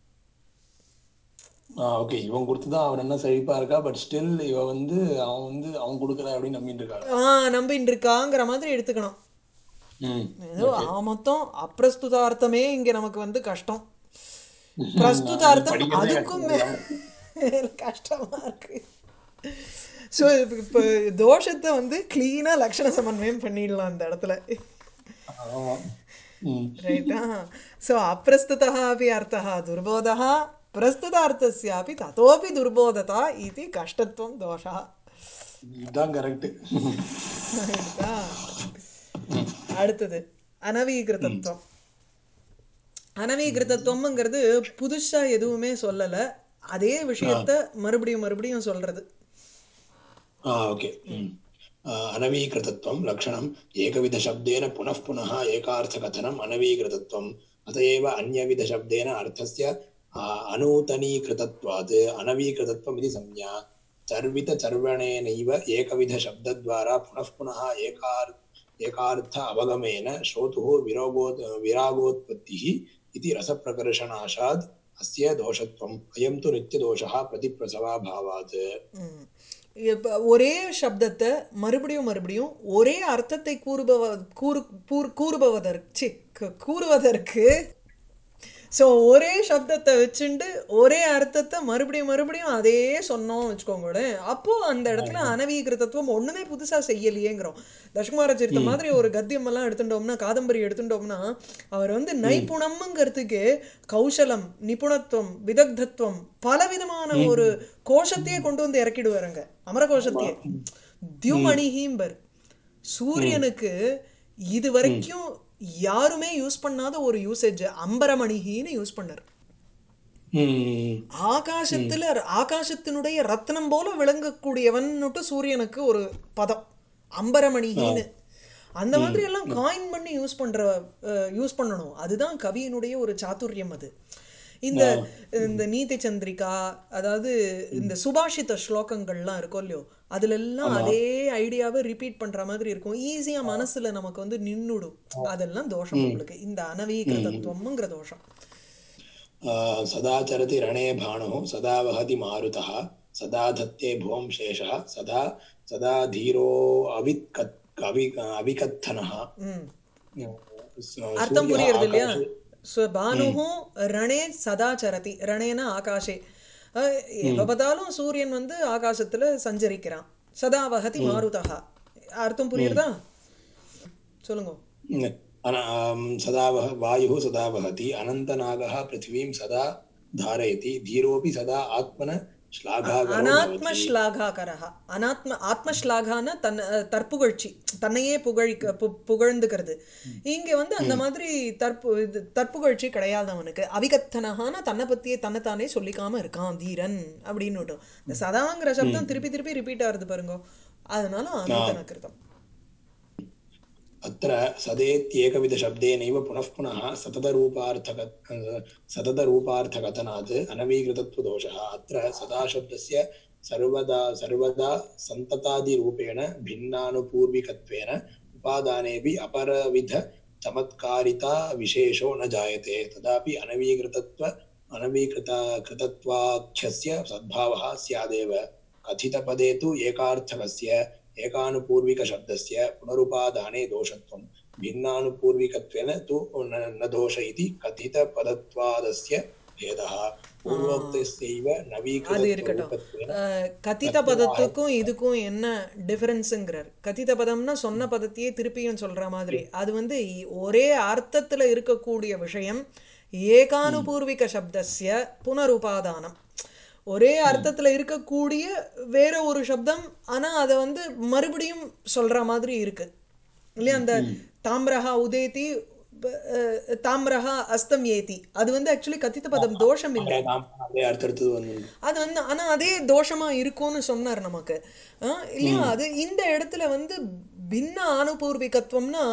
ஆ ஓகே இவன் கொடுத்துதான் அவர் என்ன செழிப்பா இருக்கா பட் ஸ்டில் இவ வந்து அவன் வந்து அவன் கொடுக்குறா அப்படின்னு நம்பிட்டு இருக்காங்க ஆ நம்பின்னு இருக்காங்கிற மாதிரி எடுத்துக்கணும் ம் ஏதோ ஆ மொத்தம் அப்பிரஸ்துதார்த்தமே இங்க நமக்கு வந்து கஷ்டம் பிரஸ்துதார்த்தம் படிக்கிறதே அதுக்கும் கஷ்டம் மேல கஷ்டமா இருக்கு ஸோ இப்போ தோஷத்தை வந்து கிளீனா லக்ஷண சமன்வயம் பண்ணிடலாம் அந்த இடத்துல ஆமா ம் ரைட்டா ஸோ அப்பிரஸ்துதः अपि अर्थः दुर्बोधः प्रस्तुतार्थस्यापि ततोपि दुर्बोधता इति कष्टत्वं दोषः இதுதான் கரெக்ட் ரைட்டா? அடுத்தது அனவீகிருதத்துவம் அனவீகிருதத்துவம்ங்கிறது புதுசா எதுவுமே சொல்லல அதே விஷயத்த மறுபடியும் மறுபடியும் சொல்றது ओके अनवीकृतत्वं लक्षणम् एकविधशब्देन पुनः पुनः एकार्थकथनम् अनवीकृतत्वम् अत एव अन्यविधशब्देन अर्थस्य आ, अनूतनीकृतत्वात् अनवीकृतत्वम् इति संज्ञा चर्वितचर्वणेनैव एकविधशब्दद्वारा पुनः पुनः एकार् एकार्थ अवगमेन श्रोतुः विरोगो विरागोत्पत्तिः इति रसप्रकर्षणाशात् अस्य दोषत्वम् अयं तु नित्यदोषः प्रतिप्रसवाभावात् ம். இப்ப ஒரே சப்தத்தை மறுபடியும் மறுபடியும் ஒரே அர்த்தத்தை கூறுபவ கூறு கூறு கூறுபவதற்கு சி, கு- கூறுவதற்கு ஸோ ஒரே சப்தத்தை வச்சுண்டு ஒரே அர்த்தத்தை மறுபடியும் மறுபடியும் அதே சொன்னோம் வச்சுக்கோங்களேன் அப்போ அந்த இடத்துல அனவீகிருதத்துவம் ஒண்ணுமே புதுசா செய்யலையேங்கிறோம் தஷ்குமார சரித்த மாதிரி ஒரு கத்தியம் எல்லாம் எடுத்துட்டோம்னா காதம்பரி எடுத்துட்டோம்னா அவர் வந்து நைப்புணம்ங்கிறதுக்கு கௌசலம் நிபுணத்துவம் விதக்தத்துவம் பலவிதமான ஒரு கோஷத்தையே கொண்டு வந்து இறக்கிடுவாருங்க அமரகோஷத்தையே தியுமணிஹீம்பர் சூரியனுக்கு இது வரைக்கும் யாருமே யூஸ் பண்ணாத ஒரு யூசேஜ் அம்பரமணிகின்னு யூஸ் பண்ணார் ம் ஆகாசத்துல ஆகாசத்தினுடைய ரத்னம் போல விளங்கக்கூடியவன்னுட்டு சூரியனுக்கு ஒரு பதம் அம்பரமணிகின்னு அந்த மாதிரி எல்லாம் காயின் பண்ணி யூஸ் பண்ற யூஸ் பண்ணணும் அதுதான் கவியினுடைய ஒரு சாதுரியம் அது இந்த இந்த நீதி சந்திரிகா அதாவது இந்த சுபாஷித ஸ்லோகங்கள்லாம் இருக்கும் இல்லையோ அதுல எல்லாம் அதே ஐடியாவை ரிப்பீட் பண்ற மாதிரி இருக்கும் ஈஸியா மனசுல நமக்கு வந்து நின்னுடும் அதெல்லாம் தோஷம் உங்களுக்கு இந்த அனவீகிருதத்துவம்ங்கிற தோஷம் आ, सदा चरति रणे भाणुः सदा वहति मारुतः सदा धत्ते भुवं शेषः सदा सदा धीरो अविकत् अवि अविकत्थनः ம் स- அர்த்தம் सूर्यः புரியுறது இல்லையா आकाशे ஸோ பானுஹும் ரணே சதா சரதி ரணேனா ஆகாஷே அஹ், எப்ப பார்த்தாலும் சூரியன் வந்து ஆகாசத்துல சஞ்சரிக்கிறான் சதா வகதி மாருதா அர்த்தம் புரியுறதா சொல்லுங்க अन आम्, सदा वह वायुः सदा वहति अनन्तनागः पृथिवीं सदा धारयति धीरोऽपि सदा आत्मन श्लाघाकरो அனாத்ம भवति ஸ்லாகாகரஹா அனாத்ம ஆத்மஸ்லாகான தன் அஹ், தற்புகழ்ச்சி தன்னையே புகழிக்க பு- புகழ்ந்துக்கிறது இங்க வந்து அந்த மாதிரி தற்பு இது தற்புகழ்ச்சி கிடையாது அவனுக்கு அவிகத்தனகான தன்னை பத்தியே தன்னைத்தானே சொல்லிக்காம இருக்கான் தீரன் அப்படின்னு இந்த சதாங்கிற சப்தம் திருப்பி திருப்பி ரிப்பீட் ஆகுது பாருங்க அதனால அனூதன கிருதம் अत्र सदेत्येकविधशब्देनैव पुनः पुनः सततरूपार्थक सततरूपार्थकथनात् अनवीकृतत्वदोषः अत्र सदाशब्दस्य सर्वदा सर्वदा सन्ततादिरूपेण भिन्नानुपूर्विकत्वेन उपादानेऽपि अपरविध चमत्कारिता विशेषो न जायते तदापि अनवीकृतत्व अनवीकृत कृतत्वाख्यस्य सद्भावः स्यादेव कथितपदे तु एकार्थकस्य एकानुपूर्विकशब्दस्य पुनरुपादाने दोषत्वं भिन्नानुपूर्विकत्वेन तु न न दोष इति कथितपदत्वादस्य भेदः पूर्वोक्तस्यैव அது இருக்கட்டும் नवीकृतत्वरूपत्वेन அஹ், கதித பதத்துக்கும் இதுக்கும் என்ன டிஃபரன்ஸுங்கிறார் கதித பதம்னா சொன்ன பதத்தையே திருப்பியும் சொல்ற மாதிரி அது வந்து இ- ஒரே அர்த்தத்துல இருக்கக்கூடிய விஷயம் ஏகானுபூர்விக சப்தஸ்ய புனருபாதானம் ஒரே அர்த்தத்துல இருக்கக்கூடிய வேற ஒரு சப்தம் ஆனா அதை வந்து மறுபடியும் சொல்ற மாதிரி இருக்கு இல்லையா அந்த தாம்ரஹா உதேதி ப- அஹ், தாம்ரஹா அஸ்தம் ஏதி அது வந்து ஆக்சுவலி கத்தித்த பதம் தோஷம் இல்லை நாம் அப்படியே அடுத்தடுத்தது வந்து அது வந்து ஆனா அதே தோஷமா இருக்கும்னு சொன்னார் நமக்கு ஆ, இல்லையா அது இந்த இடத்துல வந்து பின்ன ஆணுபூர்விகத்துவம்னா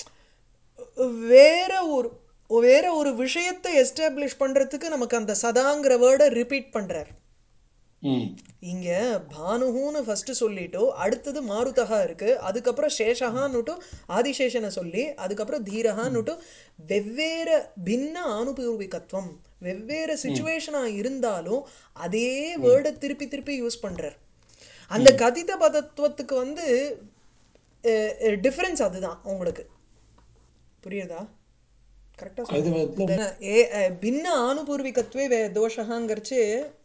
வேற ஒரு வேற ஒரு விஷயத்தை எஸ்டாப்ளிஷ் பண்றதுக்கு நமக்கு அந்த சதாங்கிற வேர்டை ரிப்பீட் பண்றார் ம் இங்க பானுஹுன்னு ஃபர்ஸ்ட் சொல்லிட்டு அடுத்தது மாருதகா இருக்கு அதுக்கப்புறம் சேஷகான்னுட்டும் ஆதிசேஷனை சொல்லி அதுக்கப்புறம் தீரகான்னுட்டும் வெவ்வேறு பின்ன ஆணுபூர்விகத்துவம் வெவ்வேறு சுச்சுவேஷனா இருந்தாலும் அதே வேர்டை திருப்பி திருப்பி யூஸ் பண்றார் அந்த கதித பதத்துவத்துக்கு வந்து டிஃபரன்ஸ் அதுதான் உங்களுக்கு புரியுதா கரெக்டா கதிதபதத்துல ஏ அஹ், பின்ன ஆணுபூர்விகத்துவே வே தோஷகாங்கிறச்சு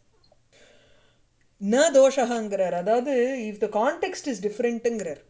ந தோஷகாங்கிறார் அதாவது இஃப் த கான்டெக்ஸ்ட் இஸ் டிஃப்ரெண்ட்டுங்கிறார்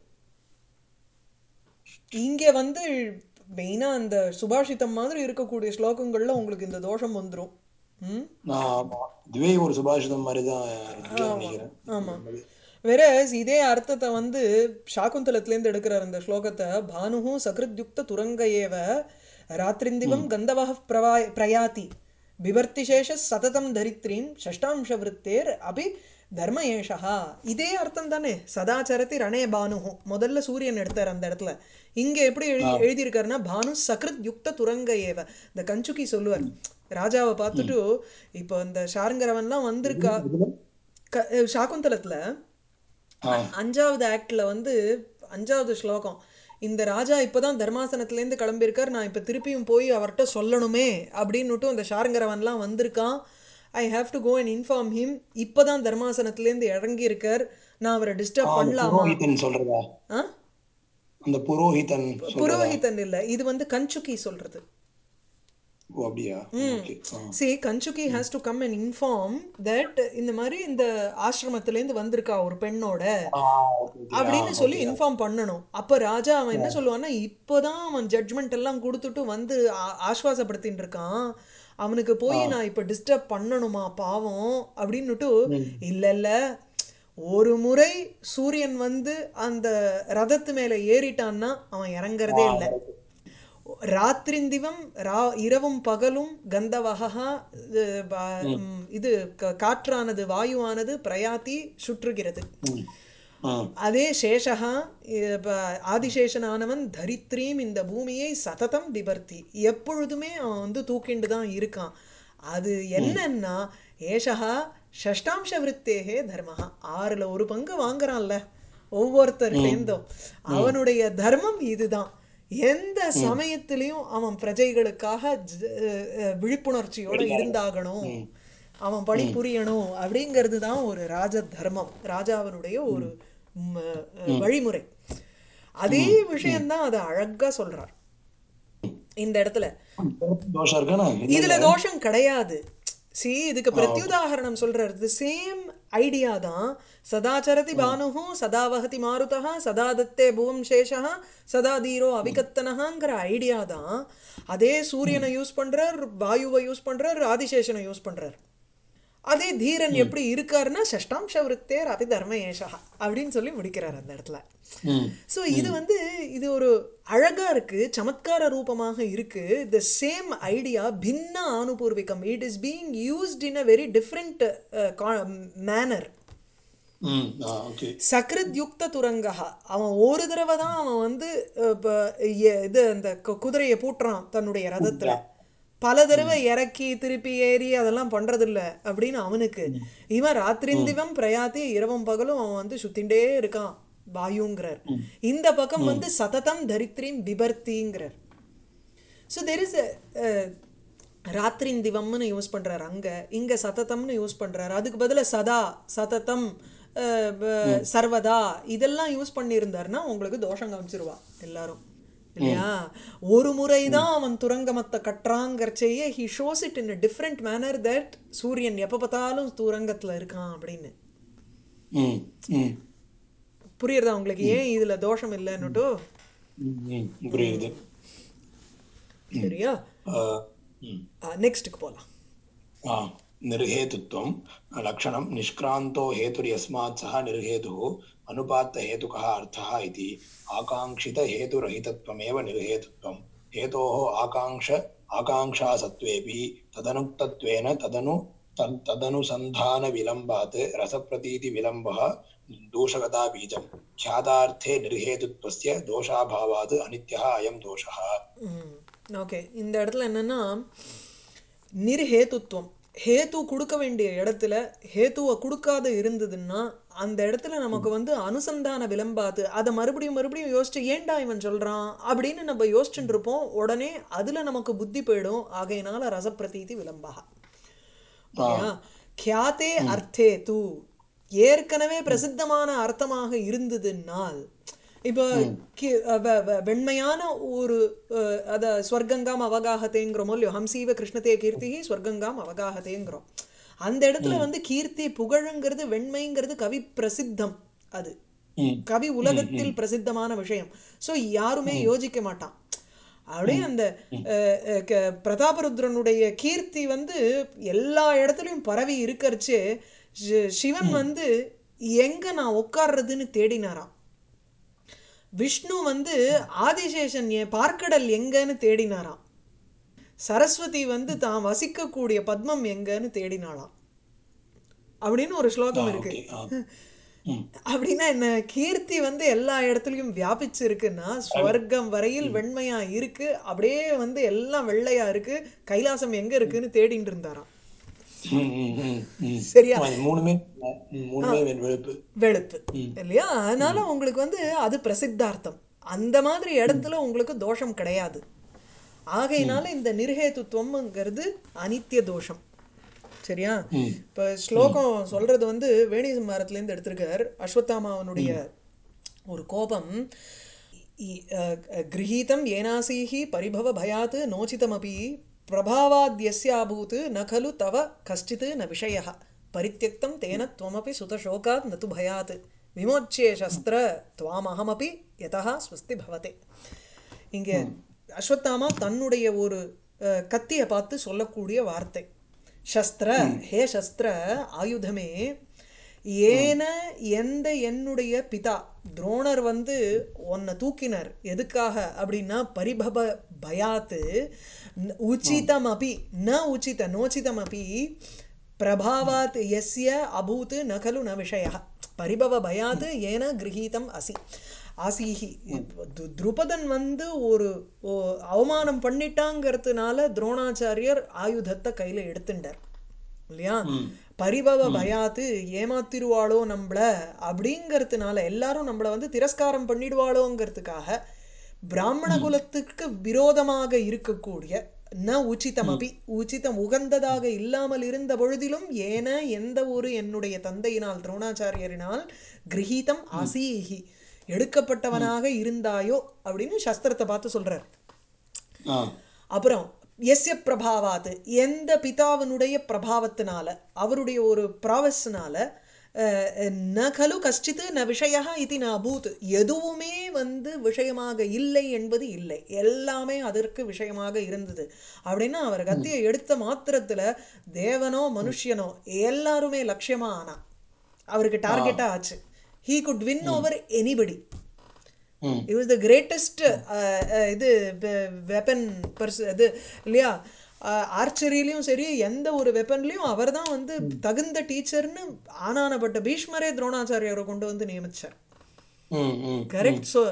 இங்க வந்து மெயினா அந்த சுபாஷிதம் மாதிரி இருக்கக்கூடிய ஸ்லோகங்கள்ல உங்களுக்கு இந்த தோஷம் வந்துரும் ம் நான் ஆமா. இதுவே ஒரு சுபாஷிதம் மாதிரி தான் இருக்குன்னு நினைக்கிறேன் ஆமா வேற இதே அர்த்தத்தை வந்து சாகுந்தலத்திலேருந்து எடுக்கிறார் அந்த ஸ்லோகத்தை பானுஹும் சகிருத்யுக்த துரங்க ஏவ ராத்திரிந்திவம் கந்தவஹ பிரவா பிரயாதி பிபர்த்திசேஷ சததம் தரித்ரீம் ஷஷ்டாம்ச விருத்தேர் அபி தர்ம ஏஷா இதே அர்த்தம் தானே சதாச்சரதி ரணே பானுஹும் முதல்ல சூரியன் எடுத்தார் அந்த இடத்துல இங்க எப்படி எழுதி எழுதியிருக்காருன்னா பானு சக்ருத் யுக்த துரங்க ஏவ இந்த கஞ்சுக்கி சொல்லுவார் ராஜாவை பார்த்துட்டு இப்போ இந்த ஷாருங்கரவன்லாம் வந்திருக்கா க சாகுந்தலத்துல ஆ அஞ்சாவது ஆக்ட்ல வந்து அஞ்சாவது ஸ்லோகம் இந்த ராஜா இப்பதான் தர்மாசனத்துலேருந்து கிளம்பியிருக்கார் நான் இப்போ திருப்பியும் போய் அவர்கிட்ட சொல்லணுமே அப்படின்னுட்டு அந்த ஷாருங்கரவன்லாம் வந்திருக்கான் I have to go and inform him இப்போதான் தர்மாசனத்துலேருந்து இறங்கி இருக்கார் நான் அவரை டிஸ்டர்ப் அந்த பண்ணலாமா புரோஹிதன் சொல்றதா ஆ அந்த புரோஹிதன் சொல்றதா புரோஹிதன் இல்ல இது வந்து கஞ்சுக்கி சொல்றது ஓ அப்படியா ஓகே ஆ சி கஞ்சுக்கி has to come and inform that இந்த மாதிரி இந்த ஆசிரமத்திலேருந்து வந்திருக்கா ஒரு பெண்ணோட ஆ ஓகே ஓகே அப்படின்னு சொல்லி இன்ஃபார்ம் பண்ணணும் அப்ப ராஜா அவன் என்ன சொல்லுவான்னா இப்போதான் அவன் ஜட்ஜ்மெண்ட் எல்லாம் கொடுத்துட்டு வந்து ஆ- ஆஸ்வாசப்படுத்தின்னு இருக்கான் அவனுக்கு போய் நான் இப்ப டிஸ்டர்ப் பண்ணணுமா பாவம் அப்படின்னுட்டு இல்ல இல்ல ஒரு முறை சூரியன் வந்து அந்த ரதத்து மேல ஏறிட்டான்னா அவன் இறங்குறதே இல்லை ராத்திரிந்திவம் ரா இரவும் பகலும் கந்தவகா அஹ், ப- ம், இது க- காற்றானது வாயுவானது பிரயாத்தி சுற்றுகிறது ம். ம். அதே சேஷகா இப்ப ஆதிசேஷனானவன் தரித்ரீம் இந்த பூமியை சததம் விபர்த்தி எப்பொழுதுமே அவன் வந்து தூக்கிண்டு தான் இருக்கான் அது என்னன்னா ஏஷகா ஷஷ்டாம்ச விருத்தேகே தர்மஹா ஆறுல ஒரு பங்கு வாங்குறான்ல ஒவ்வொருத்தர்கிட்டேருந்தும் அவனுடைய தர்மம் இதுதான் எந்த சமயத்திலையும் அவன் பிரஜைகளுக்காக ஜ- அஹ் விழிப்புணர்ச்சியோட இருந்தாகணும் அவன் பணி புரியணும் அப்படிங்கிறது தான் ஒரு ராஜ தர்மம் ராஜாவினுடைய ஒரு ம், அஹ், வழிமுறை அதே விஷயம்தான் அதை அழகா சொல்றார் இந்த இடத்துல தோஷம் இருக்கானே இதுல தோஷம் கிடையாது சி இதுக்கு பிரத்யுதாகரணம் சொல்றாரு சேம் ஐடியா தான் சதாச்சரதி பானுஹு சதா வஹதி மாருதா சதா தத்தே புவம் சேஷா சதா தீரோ அவிகத்தனஹாங்கிற ஐடியா தான் அதே சூரியனை யூஸ் பண்றார் வாயுவை யூஸ் பண்றார் ஆதிசேஷனை யூஸ் பண்றார் அதே தீரன் எப்படி இருக்காருன்னா ஷஷ்டாம்ச விருத்தேர் அபி தர்ம ஏஷா அப்படின்னு சொல்லி முடிக்கிறார் அந்த இடத்துல ம். ஸோ இது வந்து இது ஒரு அழகா இருக்கு சமத்கார ரூபமாக இருக்கு த சேம் ஐடியா பின்ன ஆனுபூர்விகம் it is being used in a very different manner hmm. Ah, okay சக்ருத் யுக்த துரங்கா அவன் ஒரு தடவை தான் அவன் வந்து அஹ், இப்ப, எ- இது அந்த கு- குதிரையை பூட்டுறான் தன்னுடைய ரதத்துல பல தடவை இறக்கி திருப்பி ஏறி அதெல்லாம் பண்றதில்ல அப்படின்னு அவனுக்கு இவன் ராத்திரிந்திவம் பிரயாத்தி இரவும் பகலும் அவன் வந்து சுத்திண்டே இருக்கான் வாயுங்கிறார் இந்த பக்கம் வந்து சததம் தரித்ரீம் பிபர்த்திங்கிறார் ஸோ தெர் இஸ் ராத்திரிந்திவம்னு யூஸ் பண்றாரு அங்க இங்க சததம்னு யூஸ் பண்றாரு அதுக்கு பதிலா சதா சததம் அஹ், ப- சர்வதா இதெல்லாம் யூஸ் பண்ணியிருந்தாருன்னா உங்களுக்கு தோஷம் காமிச்சிருவா எல்லாரும் இல்லையா ஒரு முறை தான் அவன் துரங்கமத்தை கட்டுறாங்கிறச்சேயே he shows it in different manner that சூரியன் எப்போ பார்த்தாலும் துரங்கத்துல இருக்கான் அப்படின்னு ம். ம். புரியுறதா உங்களுக்கு ஏன் இதுல தோஷம் இல்லைன்னுட்டு ம். ம். புரியுது சரியா ஆ, ம். நெக்ஸ்ட்டுக்கு போகலாம் आ, निर्हेतुत्वं लक्षणं निष्क्रान्तो हेतुर्यस्मात् सः निर्हेतुः अनुपात्तहेतुकः अर्थः इति आकाङ्क्षितहेतुरहितत्वमेव निर्हेतुत्वं हेतोः आकाङ्क्ष आकाङ्क्षासत्त्वेऽपि तदनुक्तत्वेन तदनु तन्- तदनुसन्धानविलम्बात् रसप्रतीतिविलम्बः दोषगताबीजं ख्यातार्थे निर्हेतुत्वस्य दोषाभावात् अनित्यः अयं दोषः ஓகே இந்த இடத்துல என்னன்னா நிர்ஹேத்துவம் ஹேத்து கொடுக்க வேண்டிய இடத்துல ஹேத்துவை கொடுக்காத இருந்ததுன்னா அந்த இடத்துல நமக்கு வந்து அனுசந்தான விளம்பாது அதை மறுபடியும் மறுபடியும் யோசிச்சு ஏன்டா இவன் சொல்றான் அப்படின்னு நம்ம யோசிச்சுட்டு இருப்போம் உடனே அதுல நமக்கு புத்தி போயிடும் ஆகையினால ரசப்பிரதீதி விளம்பகா ஓகேயா கியாத்தே அர்த்தே தூ ஏற்கனவே பிரசித்தமான அர்த்தமாக இருந்ததுனால் இப்போ கி- வ- வ- வெண்மையான ஒரு அஹ், அத ஸ்வர்கங்காம் அவகாகத்தேங்கிறோமோ இல்லையோ ஹம்சீவ கிருஷ்ணதே கீர்த்தி ஸ்வர்கங்காம் அவகாகத்தேங்கிறோம் அந்த இடத்துல வந்து கீர்த்தி புகழுங்கிறது வெண்மைங்கிறது கவி பிரசித்தம் அது ம். கவி உலகத்தில் பிரசித்தமான விஷயம் ஸோ யாருமே யோசிக்க மாட்டான் அப்படியே அந்த அஹ், அஹ், க- பிரதாபருத்ரனுடைய கீர்த்தி வந்து எல்லா இடத்துலயும் பரவி இருக்கறச்சு ஷி- சிவன் வந்து எங்க நான் உட்கார்றதுன்னு தேடினாராம் விஷ்ணு வந்து ஆதிசேஷன் என் பார்க்கடல் எங்கன்னு தேடினாராம் சரஸ்வதி வந்து தான் வசிக்கக்கூடிய பத்மம் எங்கன்னு தேடினாளாம் அப்படின்னு ஒரு ஸ்லோகம் இருக்கு ஓகே ஆ ம் அப்படின்னா என்ன கீர்த்தி வந்து எல்லா இடத்துலயும் வியாபிச்சு இருக்குன்னா ஸ்வர்க்கம் வரையில் வெண்மையா இருக்கு அப்படியே வந்து எல்லாம் வெள்ளையா இருக்கு கைலாசம் எங்க இருக்குன்னு தேடிட்டு இருந்தாராம் ம், ம், ம், ம். சரியா ஆமா, இது மூணுமே ம், மூணுமே வெ- வெளுப்பு வெளுப்பு இல்லையா அதனால உங்களுக்கு வந்து அது பிரசித்தார்த்தம் அந்த மாதிரி இடத்துல உங்களுக்கு தோஷம் கிடையாது ஆகையினால இந்த நிர்ஹேதுத்துவம்ங்கிறது அனித்திய தோஷம் சரியா இப்ப ஸ்லோகம் சொல்றது வந்து வேணி சம்ஹாரத்திலேருந்து எடுத்திருக்கார் அஸ்வத்தாமாவனுடைய ஒரு கோபம் இ- அஹ், அஹ், கிரகீதம் ஏனாசீஹி பரிபவ பயாத் நோச்சிதமபி பிரபாவாத்யஸ்யாபூத் ந खलु தவ கஷ்டித் ந விஷயः பரிत्यक्तं तेन त्वमपि सुतशोकात् न तु भयात् विमोच्ये शस्त्र त्वामहमपि यतः स्वस्ति भवते இங்கே அஸ்வத்தாமா தன்னுடைய ஒரு அஹ், கத்தியை பார்த்து சொல்லக்கூடிய வார்த்தை சஸ்திர ஹே சஸ்திர ஆயுதமே ஏன எந்த என்னுடைய பிதா துரோணர் வந்து உன்னை தூக்கினார் எதுக்காக அப்படின்னா பரிபவ பயாத் ந- உச்சிதமபி ந உச்சித நோச்சிதமபி பிரபாவாத் எஸ்ய அபூத் ந கலு ந விஷயः பரிபவ பயாத் ஏன கிரகீதம் அசி ஆசீஹி து- துருபதன் வந்து ஒரு ஓ- அவமானம் பண்ணிட்டாங்கிறதுனால துரோணாச்சாரியர் ஆயுதத்தை கையில எடுத்துட்டார் இல்லையா பரிபவ பயாத்து ஏமாத்திருவாளோ நம்மள அப்படிங்கிறதுனால எல்லாரும் நம்மள வந்து திரஸ்காரம் பண்ணிடுவாளோங்கிறதுக்காக பிராமண குலத்துக்கு விரோதமாக இருக்கக்கூடிய ந உச்சிதம் அபி உச்சிதம் உகந்ததாக இல்லாமல் இருந்த பொழுதிலும் ஏன எந்த ஒரு என்னுடைய தந்தையினால் துரோணாச்சாரியரினால் கிரகீதம் அசீஹி எடுக்கப்பட்டவனாக இருந்தாயோ அப்படின்னு சஸ்திரத்தை பார்த்து சொல்றார் ஆ அப்புறம் எஸ்ய பிரபாவாத் எந்த பிதாவினுடைய பிரபாவத்தினால அவருடைய ஒரு ப்ராவஸ்னால ந கலு கஷ்டித்து ந விஷயா இது ந அபூத் எதுவுமே வந்து விஷயமாக இல்லை என்பது இல்லை எல்லாமே அதற்கு விஷயமாக இருந்தது அப்படின்னா அவர் கத்தியை எடுத்த மாத்திரத்துல தேவனோ மனுஷியனோ எல்லாருமே லட்சியமா ஆனா அவருக்கு டார்கெட்டா ஆச்சு he could win over anybody hmm it was the greatest uh, uh, இது வெப்பன் பர்ஸ் இது இல்லையா ஆர்ச்சரியிலையும் சரி எந்த ஒரு வெப்பன்லையும் அவர் தான் வந்து தகுந்த டீச்சர்னு ஆனானப்பட்ட பீஷ்மரே துரோணாச்சாரியரை கொண்டு வந்து நியமிச்சார் ம் ம் கரெக்ட் ஸோ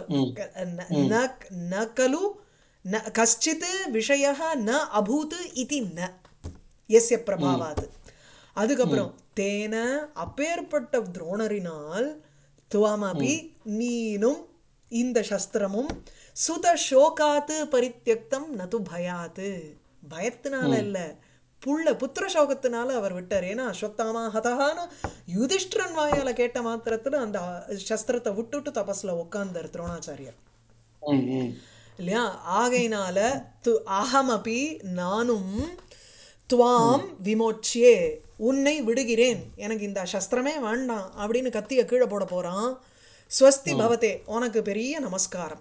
ந கலு ந கஷ்டித் விஷய ந அபூத் இதி ந எஸ்ய பிரபாவாத் அதுக்கப்புறம் தேன அப்பேற்பட்ட துரோணரினால் துவமபி நீனும் இந்த சஸ்திரமும் சுத சோகாத்து பரித்தியக்தம் நது பயாத்து பயத்தினால இல்ல புள்ள புத்திர சோகத்தினால அவர் விட்டார் ஏன்னா அஸ்வத்தாமா ஹதஹான்னு யுதிஷ்டிரன் வாயால கேட்ட மாத்திரத்துல அந்த சஸ்திரத்தை விட்டுட்டு தபஸ்ல உட்கார்ந்தார் துரோணாச்சாரியர் ம் ம் இல்லையா ஆகையினால து அகமபி நானும் துவாம் விமோச்சியே உன்னை விடுகிறேன் எனக்கு இந்த சஸ்திரமே வேண்டாம் அப்படின்னு கத்திய கீழே போட போறான் ஸ்வஸ்தி பவதே உனக்கு பெரிய நமஸ்காரம்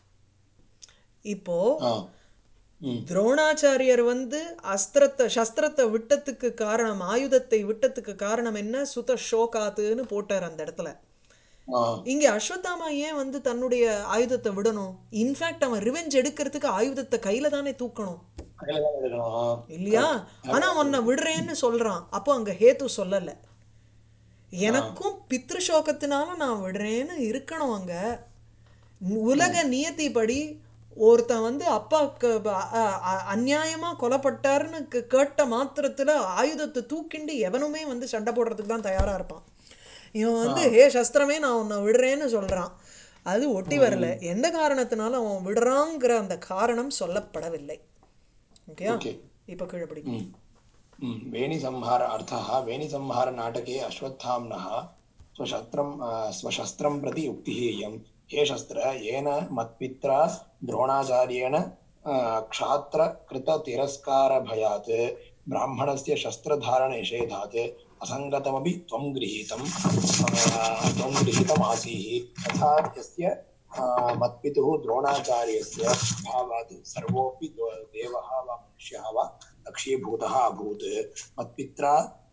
இப்போ ஆ ம் துரோணாச்சாரியர் வந்து அஸ்திரத்தை சஸ்திரத்தை விட்டத்துக்கு காரணம் ஆயுதத்தை விட்டத்துக்கு காரணம் என்ன சுத ஷோகாத்துன்னு போட்டார் அந்த இடத்துல ஆ இங்க அஸ்வத்தாமா ஏன் வந்து தன்னுடைய ஆயுதத்தை விடணும் இன்ஃபேக்ட் அவன் ரிவெஞ்ச் எடுக்கிறதுக்கு ஆயுதத்தை கையில தானே தூக்கணும் கையில தான் எடுக்கணும் ஆ. இல்லையா ஆனா உன்னை விடுறேன்னு சொல்றான் அப்போ அங்க ஹேத்து சொல்லல எனக்கும் பித்ரு சோகத்தினால நான் விடுறேன்னு இருக்கணும் அங்க உலக நியதிப்படி ஒருத்தன் வந்து அப்பாவுக்கு ப- அ- அ- அநியாயமா கொலைப்பட்டாருன்னு கே- கேட்ட மாத்திரத்துல ஆயுதத்தை தூக்கிண்டு எவனுமே வந்து சண்டை போடுறதுக்கு தான் தயாரா இருப்பான் இவன் வந்து ஹே சஸ்திரமே நான் உன்னை விடுறேன்னு சொல்றான் அது ஒட்டி வரல எந்த காரணத்தினால அவன் விடுறாங்கிற அந்த காரணம் சொல்லப்படவில்லை ஓகே Okay. இப்ப கீழே பிடிக்கும் ம். ம். वेणिसंहार अर्थः वेणिसंहारनाटके अश्वत्थाम्नः स्वशस्त्रं अ, स्वशस्त्रं प्रति उक्तिः इयम् हे शस्त्र येन मत्पित्रा द्रोणाचार्येण अ, क्षात्रकृततिरस्कारभयात् ब्राह्मणस्य शस्त्रधारणनिषेधात् असङ्गतमपि त्वं गृहीतं अ, त्वं गृहीतमासीः तथा यस्य अ, मत्पितुः द्रोणाचार्यस्य भावात् सर्वोऽपि दो- देवः वा मनुष्यः वा लक्ष्यीभूतः अभूत् मत्पित्रा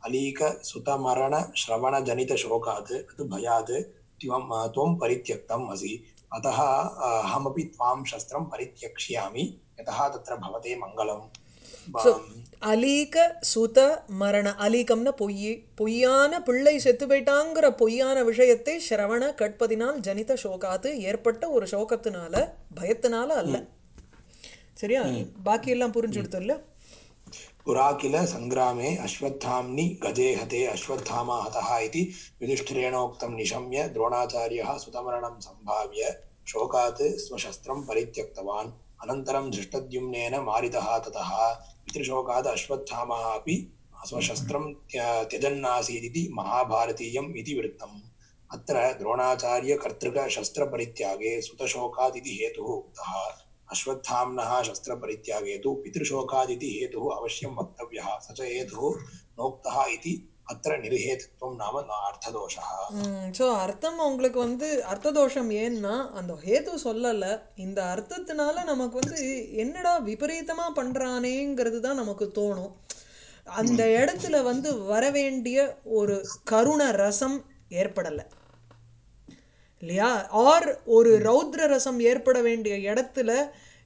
अलीकसुतमरणश्रवणजनितशोकात् अतु भयात् त्वं त्वं परित्यक्तम् असि अतः अहमपि त्वां शस्त्रं परित्यक्ष्यामि यतः तत्र भवते मङ्गलम् So, அலீக சுத மரண அலீகம்னா பொய் பொய்யான பிள்ளை செத்து போயிட்டாங்கிற பொய்யான விஷயத்தை சிரவண கட்பதினால் ஜனித சோகாத்து ஏற்பட்ட ஒரு சோகத்தினால பயத்தினால அல்ல சரியா பாக்கி எல்லாம் புரிஞ்சுடுத்து இல்ல पुरा किल सङ्ग्रामे अश्वत्थाम्नि गजे हते अश्वत्थामा हतः इति युधिष्ठिरेणोक्तं निशम्य द्रोणाचार्यः सुतमरणं सम्भाव्य शोकात् स्वशस्त्रं परित्यक्तवान् अनन्तरं धृष्टद्युम्नेन मारितः ततः पितृशोकात् अश्वत्थामः अपि स्वशस्त्रं त्य- त्यजन्नासीदिति महाभारतीयम् इति वृत्तम् अत्र द्रोणाचार्यकर्तृकशस्त्रपरित्यागे सुतशोकादिति हेतुः उक्तः अश्वत्थाम्नः शस्त्रपरित्यागे तु पितृशोकादिति हेतुः अवश्यं वक्तव्यः स च हेतुः नोक्तः इति अत्र निर्हेतुत्वं नाम न अर्थदोषः ஸோ அர்த்தம் உங்களுக்கு வந்து அர்த்த தோஷம் ஏன்னா அந்த ஹேது சொல்லலை இந்த அர்த்தத்தினால நமக்கு வந்து என்னடா விபரீதமா பண்றானேங்கிறது தான் நமக்கு தோணும் அந்த இடத்துல வந்து வரவேண்டிய ஒரு கருண ரசம் ஏற்படலை இல்லையா ஆர் ஒரு ரௌத்ர ரசம் ஏற்பட வேண்டிய இடத்துல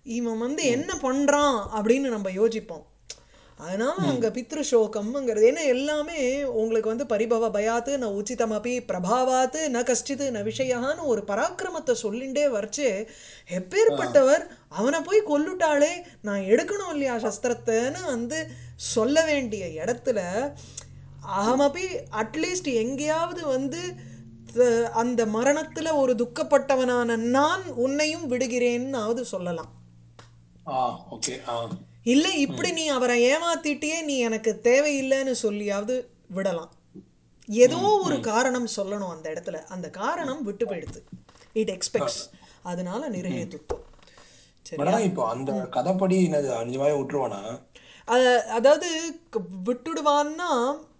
இவன் வந்து என்ன பண்றான் அப்படின்னு நம்ம யோசிப்போம் அதனால அங்க பித்ரு சோகம்ங்கிறது ஏன்னா எல்லாமே உங்களுக்கு வந்து பரிபவ பயாத்து ந உச்சிதமபி பிரபாவாத்து ந கஷ்டித்து ந விஷயான்னு ஒரு பராக்கிரமத்தை சொல்லிண்டே வரைச்சு எப்பேற்பட்டவர் அவனை போய் கொல்லுட்டாளே நான் எடுக்கணும் இல்லையா சஸ்திரத்தைன்னு வந்து சொல்ல வேண்டிய இடத்துல அகமபி அட்லீஸ்ட் எங்கேயாவது வந்து த- அந்த மரணத்துல ஒரு துக்கப்பட்டவனான நான் உன்னையும் விடுகிறேன்னாவது சொல்லலாம் ஆ ஓகே ஆ இல்லை இப்படி நீ அவரை ஏமாத்திட்டியே நீ எனக்கு தேவையில்லைன்னு சொல்லியாவது விடலாம் ஏதோ ஒரு காரணம் சொல்லணும் அந்த இடத்துல அந்த காரணம் விட்டு போயிடுது இட் எக்ஸ்பெக்ட்ஸ் அதனால நிர்ஹேதுத்துவம் சரி மேடம் இப்போ அந்த கதைப்படி என்னது அஞ்சு வாயை விட்டுருவானா அ- அதாவது க- விட்டுடுவான்னா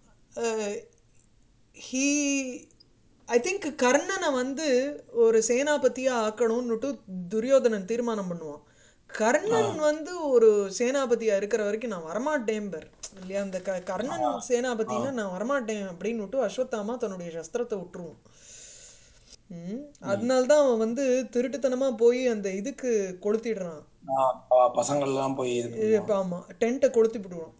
ஹீ ஐ திங்க் கர்ணனை வந்து ஒரு சேனாபதியா ஆக்கணும்னுட்டு துரியோதனன் தீர்மானம் பண்ணுவான் கர்ணன் வந்து ஒரு சேனாபதியா இருக்கிற வரைக்கும் நான் வரமாட்டேன்பர் இல்லையா அந்த க கர்ணன் சேனாபதினா நான் வரமாட்டேன் அப்படின்னுட்டு அஸ்வத்தாமா தன்னுடைய சஸ்திரத்தை விட்டுருவான் ம் அதனால்தான் அவன் வந்து திருட்டுத்தனமா போய் அந்த இதுக்கு கொளுத்திடுறான் ஆ, ப- பசங்கள்லாம் போய் இது பண்ணுவான். இப்ப ஆமா டென்ட்டை கொளுத்தி விடுவான்